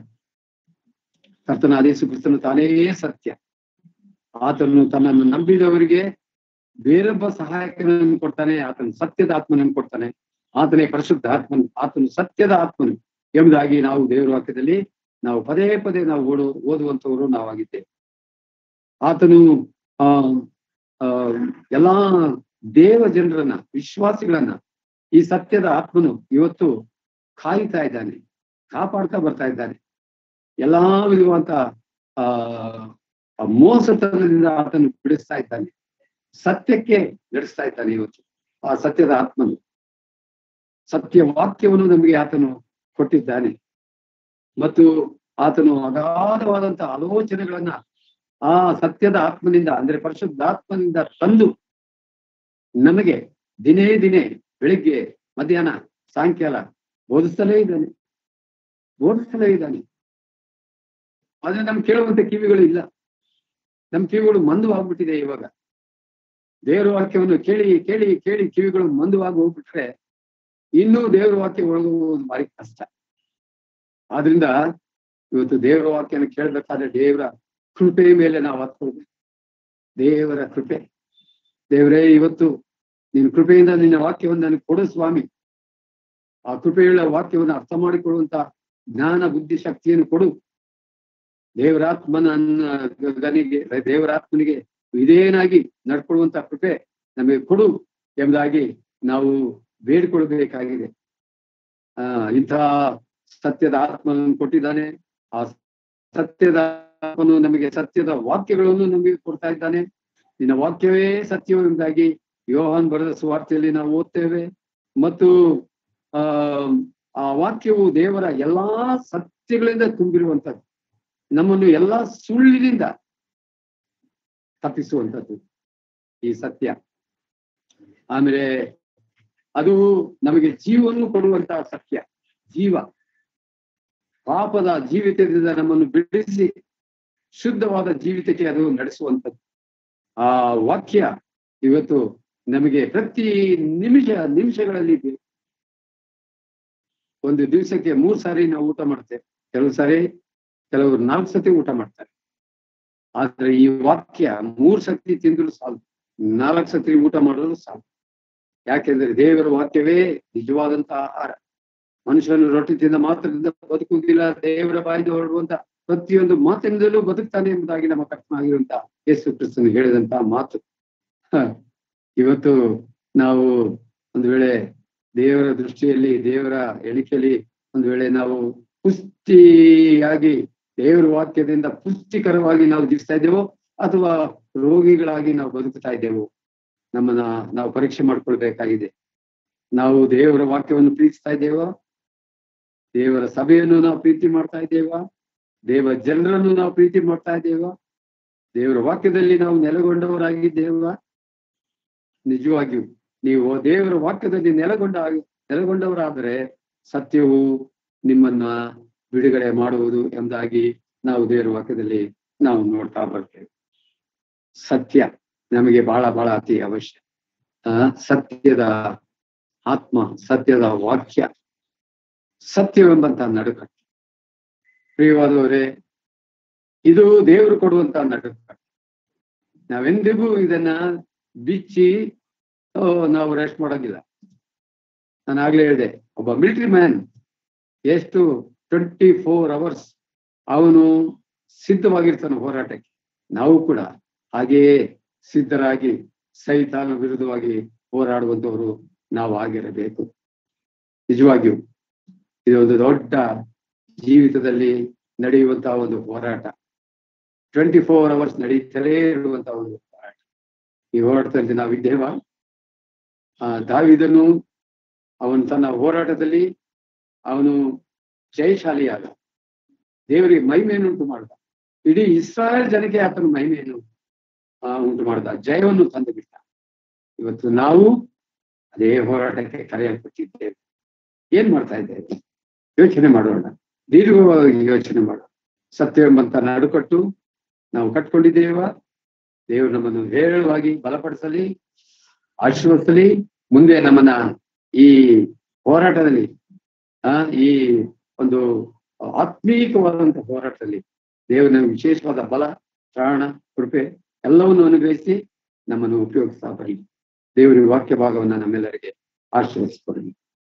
ಕರ್ತನಾದ ಯೇಸು ಕ್ರಿಸ್ತನು ತಾನೇ ಸತ್ಯ ಆತನು ತನ್ನನ್ನು ನಂಬಿದವರಿಗೆ ಬೇರೊಬ್ಬ ಸಹಾಯಕನನ್ನು ಕೊಡ್ತಾನೆ ಆತನು ಸತ್ಯದ ಆತ್ಮನನ್ನು ಕೊಡ್ತಾನೆ ಆತನೇ ಪರಿಶುದ್ಧ ಆತ್ಮನು ಆತನು ಸತ್ಯದ ಆತ್ಮನು ಎಂಬುದಾಗಿ ನಾವು ದೇವರ ವಾಕ್ಯದಲ್ಲಿ ನಾವು ಪದೇ ಪದೇ ನಾವು ಓಡು ಓದುವಂತವರು ನಾವಾಗಿದ್ದೇವೆ ಆತನು ಆ ಆ ಎಲ್ಲಾ ದೇವ ಜನರನ್ನ ವಿಶ್ವಾಸಿಗಳನ್ನ ಈ ಸತ್ಯದ ಆತ್ಮನು ಇವತ್ತು ಕಾಯ್ತಾ ಇದ್ದಾನೆ ಕಾಪಾಡ್ತಾ ಬರ್ತಾ ಇದ್ದಾನೆ ಎಲ್ಲಾ ವಿಧವಾದಂತ ಆ ಆ ಮೋಸತನದಿಂದ ಆತನು ಬಿಡಿಸ್ತಾ ಇದ್ದಾನೆ ಸತ್ಯಕ್ಕೆ ನಡೆಸ್ತಾ ಇದ್ದಾನೆ ಇವತ್ತು ಆ ಸತ್ಯದ ಆತ್ಮನು ಸತ್ಯ ವಾಕ್ಯವನ್ನು ನಮಗೆ ಆತನು ಕೊಟ್ಟಿದ್ದಾನೆ ಮತ್ತು ಆತನು ಅಗಾಧವಾದಂತ ಆಲೋಚನೆಗಳನ್ನ ಆ ಸತ್ಯದ ಆತ್ಮನಿಂದ ಅಂದ್ರೆ ಪರಿಶುದ್ಧಾತ್ಮನಿಂದ ತಂದು ನಮಗೆ ದಿನೇ ದಿನೇ ಬೆಳಿಗ್ಗೆ ಮಧ್ಯಾಹ್ನ ಸಾಯಂಕಾಲ ಬೋಧಿಸ್ತಲೇ ಇದ್ದಾನೆ ಬೋಧಿಸ್ತಲೇ ಇದ್ದಾನೆ ಆದ್ರೆ ನಮ್ ಕೇಳುವಂತ ಕಿವಿಗಳು ಇಲ್ಲ ನಮ್ ಕಿವಿಗಳು ಮಂದವಾಗ್ಬಿಟ್ಟಿದೆ ಇವಾಗ ದೇವರ ವಾಕ್ಯವನ್ನು ಕೇಳಿ ಕೇಳಿ ಕೇಳಿ ಕಿವಿಗಳು ಮಂದವಾಗಿ ಹೋಗ್ಬಿಟ್ರೆ ಇನ್ನೂ ದೇವರ ವಾಕ್ಯ ಒಳಗುವುದು ಭಾರಿ ಕಷ್ಟ ಆದ್ರಿಂದ ಇವತ್ತು ದೇವರ ವಾಕ್ಯನ ಕೇಳ್ಬೇಕಾದ್ರೆ ದೇವರ ಕೃಪೆ ಮೇಲೆ ನಾವು ಹತ್ಕೊಳ್ಬೇಕು ದೇವರ ಕೃಪೆ ದೇವರೇ ಇವತ್ತು ನಿನ್ನ ಕೃಪೆಯಿಂದ ನಿನ್ನ ವಾಕ್ಯವನ್ನು ನನಗೆ ಕೊಡು ಸ್ವಾಮಿ ಆ ಕೃಪೆಯುಳ್ಳ ವಾಕ್ಯವನ್ನು ಅರ್ಥ ಮಾಡಿಕೊಳ್ಳುವಂತ ಜ್ಞಾನ ಬುದ್ಧಿ ಶಕ್ತಿಯನ್ನು ಕೊಡು ದೇವರಾತ್ಮನ ಗನಿಗೆ ದೇವರಾತ್ಮನಿಗೆ ವಿಧೇಯನಾಗಿ ನಡ್ಕೊಳ್ಳುವಂತ ಕೃಪೆ ನಮಗೆ ಕೊಡು ಎಂಬುದಾಗಿ ನಾವು ಬೇಡಿಕೊಳ್ಬೇಕಾಗಿದೆ ಆ ಇಂತಹ ಸತ್ಯದ ಆತ್ಮನನ್ನು ಕೊಟ್ಟಿದ್ದಾನೆ ಆ ಸತ್ಯದ ಆತ್ಮನು ನಮಗೆ ಸತ್ಯದ ವಾಕ್ಯಗಳನ್ನು ನಮಗೆ ಕೊಡ್ತಾ ಇದ್ದಾನೆ ನಿನ್ನ ವಾಕ್ಯವೇ ಸತ್ಯವೆಂಬುದಾಗಿ ಯೋಹಾನ್ ಬರೆದ ಸುವಾರ್ತೆಯಲ್ಲಿ ನಾವು ಓದ್ತೇವೆ ಮತ್ತು ಆ ಆ ವಾಕ್ಯವು ದೇವರ ಎಲ್ಲಾ ಸತ್ಯಗಳಿಂದ ತುಂಬಿರುವಂತದ್ದು ನಮ್ಮನ್ನು ಎಲ್ಲಾ ಸುಳ್ಳಿನಿಂದ ತಪ್ಪಿಸುವಂಥದ್ದು ಈ ಸತ್ಯ ಆಮೇಲೆ ಅದು ನಮಗೆ ಜೀವವನ್ನು ಕೊಡುವಂತಹ ಸತ್ಯ ಜೀವ ಪಾಪದ ಜೀವಿತದಿಂದ ನಮ್ಮನ್ನು ಬಿಡಿಸಿ ಶುದ್ಧವಾದ ಜೀವಿತಕ್ಕೆ ಅದು ನಡೆಸುವಂಥದ್ದು ಆ ವಾಕ್ಯ ಇವತ್ತು ನಮಗೆ ಪ್ರತಿ ನಿಮಿಷ ನಿಮಿಷಗಳಲ್ಲಿ ಬೇಕು ಒಂದು ದಿವಸಕ್ಕೆ ಮೂರ್ ಸಾರಿ ನಾವು ಊಟ ಮಾಡ್ತೇವೆ ಕೆಲವು ಸಾರಿ ಕೆಲವರು ನಾಲ್ಕು ಸತಿ ಊಟ ಮಾಡ್ತಾರೆ ಆದ್ರೆ ಈ ವಾಕ್ಯ ಮೂರ್ ಸತಿ ತಿಂದ್ರು ಸಾಲು ನಾಲ್ಕು ಸತಿ ಊಟ ಮಾಡೋದು ಸಾಲು ಯಾಕೆಂದ್ರೆ ದೇವರ ವಾಕ್ಯವೇ ನಿಜವಾದಂತ ಆಹಾರ ಮನುಷ್ಯನು ರೊಟ್ಟಿ ತಿಂದ ಮಾತ್ರದಿಂದ ಬದುಕುವುದಿಲ್ಲ ದೇವರ ಬಾಯಿಂದ ಹೊರಡುವಂತ ಪ್ರತಿಯೊಂದು ಮಾತಿನಿಂದಲೂ ಬದುಕ್ತಾನೆ ಎಂಬುದಾಗಿ ನಮ್ಮ ಕರ್ತನಾಗಿರುವಂತ ಯೇಸು ಕ್ರಿಸ್ತನು ಹೇಳಿದಂತ ಮಾತು ಹ. ಇವತ್ತು ನಾವು ಒಂದು ವೇಳೆ ದೇವರ ದೃಷ್ಟಿಯಲ್ಲಿ ದೇವರ ಎಣಿಕೆಯಲ್ಲಿ ಒಂದು ವೇಳೆ ನಾವು ಪುಷ್ಟಿಯಾಗಿ ದೇವರ ವಾಕ್ಯದಿಂದ ಪುಷ್ಟಿಕರವಾಗಿ ನಾವು ಜೀವಿಸ್ತಾ ಇದ್ದೇವೋ ಅಥವಾ ರೋಗಿಗಳಾಗಿ ನಾವು ಬದುಕ್ತಾ ಇದ್ದೇವೋ ನಮ್ಮನ್ನ ನಾವು ಪರೀಕ್ಷೆ ಮಾಡ್ಕೊಳ್ಬೇಕಾಗಿದೆ ನಾವು ದೇವರ ವಾಕ್ಯವನ್ನು ಪ್ರೀತಿಸ್ತಾ ಇದ್ದೇವಾ ದೇವರ ಸಭೆಯನ್ನು ನಾವು ಪ್ರೀತಿ ಮಾಡ್ತಾ ಇದ್ದೇವಾ ದೇವ ಜನರನ್ನು ನಾವು ಪ್ರೀತಿ ಮಾಡ್ತಾ ಇದ್ದೇವಾ ದೇವರ ವಾಕ್ಯದಲ್ಲಿ ನಾವು ನೆಲೆಗೊಂಡವರಾಗಿದ್ದೇವಾ ನಿಜವಾಗಿಯೂ ನೀವು ದೇವರ ವಾಕ್ಯದಲ್ಲಿ ನೆಲೆಗೊಂಡ ನೆಲೆಗೊಂಡವರಾದರೆ ಸತ್ಯವು ನಿಮ್ಮನ್ನ ಬಿಡುಗಡೆ ಮಾಡುವುದು ಎಂಬುದಾಗಿ ನಾವು ದೇವರ ವಾಕ್ಯದಲ್ಲಿ ನಾವು ನೋಡ್ತಾ ಬರ್ತೇವೆ ಸತ್ಯ ನಮಗೆ ಬಹಳ ಬಹಳ ಅತಿ ಅವಶ್ಯ ಆ ಸತ್ಯದ ಆತ್ಮ ಸತ್ಯದ ವಾಕ್ಯ ಸತ್ಯವೆಂಬಂತ ನಡುಕಟ್ಟು ಪ್ರಿಯವಾದವರೇ ಇದು ದೇವರು ಕೊಡುವಂತ ನಡುಕಟ್ಟು ನಾವೆಂದಿಗೂ ಇದನ್ನ ಬಿಚ್ಚಿ ಓ, ನಾವು ರೆಸ್ಟ್ ಮಾಡೋದಿಲ್ಲ ನಾನು ಆಗ್ಲೇ ಹೇಳಿದೆ ಒಬ್ಬ ಮಿಲಿಟರಿ ಮ್ಯಾನ್ ಎಷ್ಟು ಟ್ವೆಂಟಿ ಫೋರ್ ಅವರ್ಸ್ ಅವನು ಸಿದ್ಧವಾಗಿರ್ತಾನೆ ಹೋರಾಟಕ್ಕೆ ನಾವು ಕೂಡ ಹಾಗೆಯೇ ಸಿದ್ಧರಾಗಿ ಸೈತಾನ ವಿರುದ್ಧವಾಗಿ ಹೋರಾಡುವಂತವರು ನಾವು ಆಗಿರಬೇಕು ನಿಜವಾಗಿಯೂ ಇದೊಂದು ದೊಡ್ಡ ಜೀವಿತದಲ್ಲಿ ನಡೆಯುವಂತಹ ಒಂದು ಹೋರಾಟ ಟ್ವೆಂಟಿ ಫೋರ್ ಅವರ್ಸ್ ನಡೀತಲೇ ಇರುವಂತಹ ಒಂದು ಹೋರಾಟ ಈ ಹೋರಾಟದಲ್ಲಿ ನಾವಿದ್ದೇವಾ ಆ ದಾವಿದನು ಅವನು ತನ್ನ ಹೋರಾಟದಲ್ಲಿ ಅವನು ಜಯಶಾಲಿಯಾದ ದೇವರಿಗೆ ಮಹಿಮೆಯನ್ನುಂಟು ಮಾಡ್ದ ಇಡೀ ಇಸ್ರಾಯೇಲ್ ಜನಕ್ಕೆ ಆತನ ಮಹಿಮೆಯನ್ನು ಆ, ಉಂಟು ಮಾಡ್ದ ಜಯವನ್ನು ತಂದು ಬಿಟ್ಟ ಇವತ್ತು ನಾವು ಅದೇ ಹೋರಾಟಕ್ಕೆ ಕರೆಯಲ್ಪಟ್ಟಿದ್ದೇವೆ ಏನ್ ಮಾಡ್ತಾ ಇದ್ದೇವೆ ಯೋಚನೆ ಮಾಡೋಣ ದೀರ್ಘವಾಗಿ ಯೋಚನೆ ಮಾಡೋಣ ಸತ್ಯವೆಂಬಂತ ನಡುಕಟ್ಟು ನಾವು ಕಟ್ಕೊಂಡಿದ್ದೇವಾ ದೇವರು ನಮ್ಮನ್ನು ಹೇರಳವಾಗಿ ಬಲಪಡಿಸಲಿ ಆಶೀರ್ವದಿಸಲಿ ಮುಂದೆ ನಮ್ಮನ್ನ ಈ ಹೋರಾಟದಲ್ಲಿ ಆ ಈ ಒಂದು ಆತ್ಮೀಕವಾದಂತಹ ಹೋರಾಟದಲ್ಲಿ ದೇವರು ನಮಗೆ ವಿಶೇಷವಾದ ಬಲ ಪ್ರಾಣ ಕೃಪೆ ಎಲ್ಲವನ್ನು ಅನುಗ್ರಹಿಸಿ ನಮ್ಮನ್ನು ಉಪಯೋಗಿಸ್ತಾ ಬರಲಿ ದೇವರ ವಾಕ್ಯ ಭಾಗವನ್ನ ನಮ್ಮೆಲ್ಲರಿಗೆ ಆಶೀರ್ವದಿಸಿಕೊಡಲಿ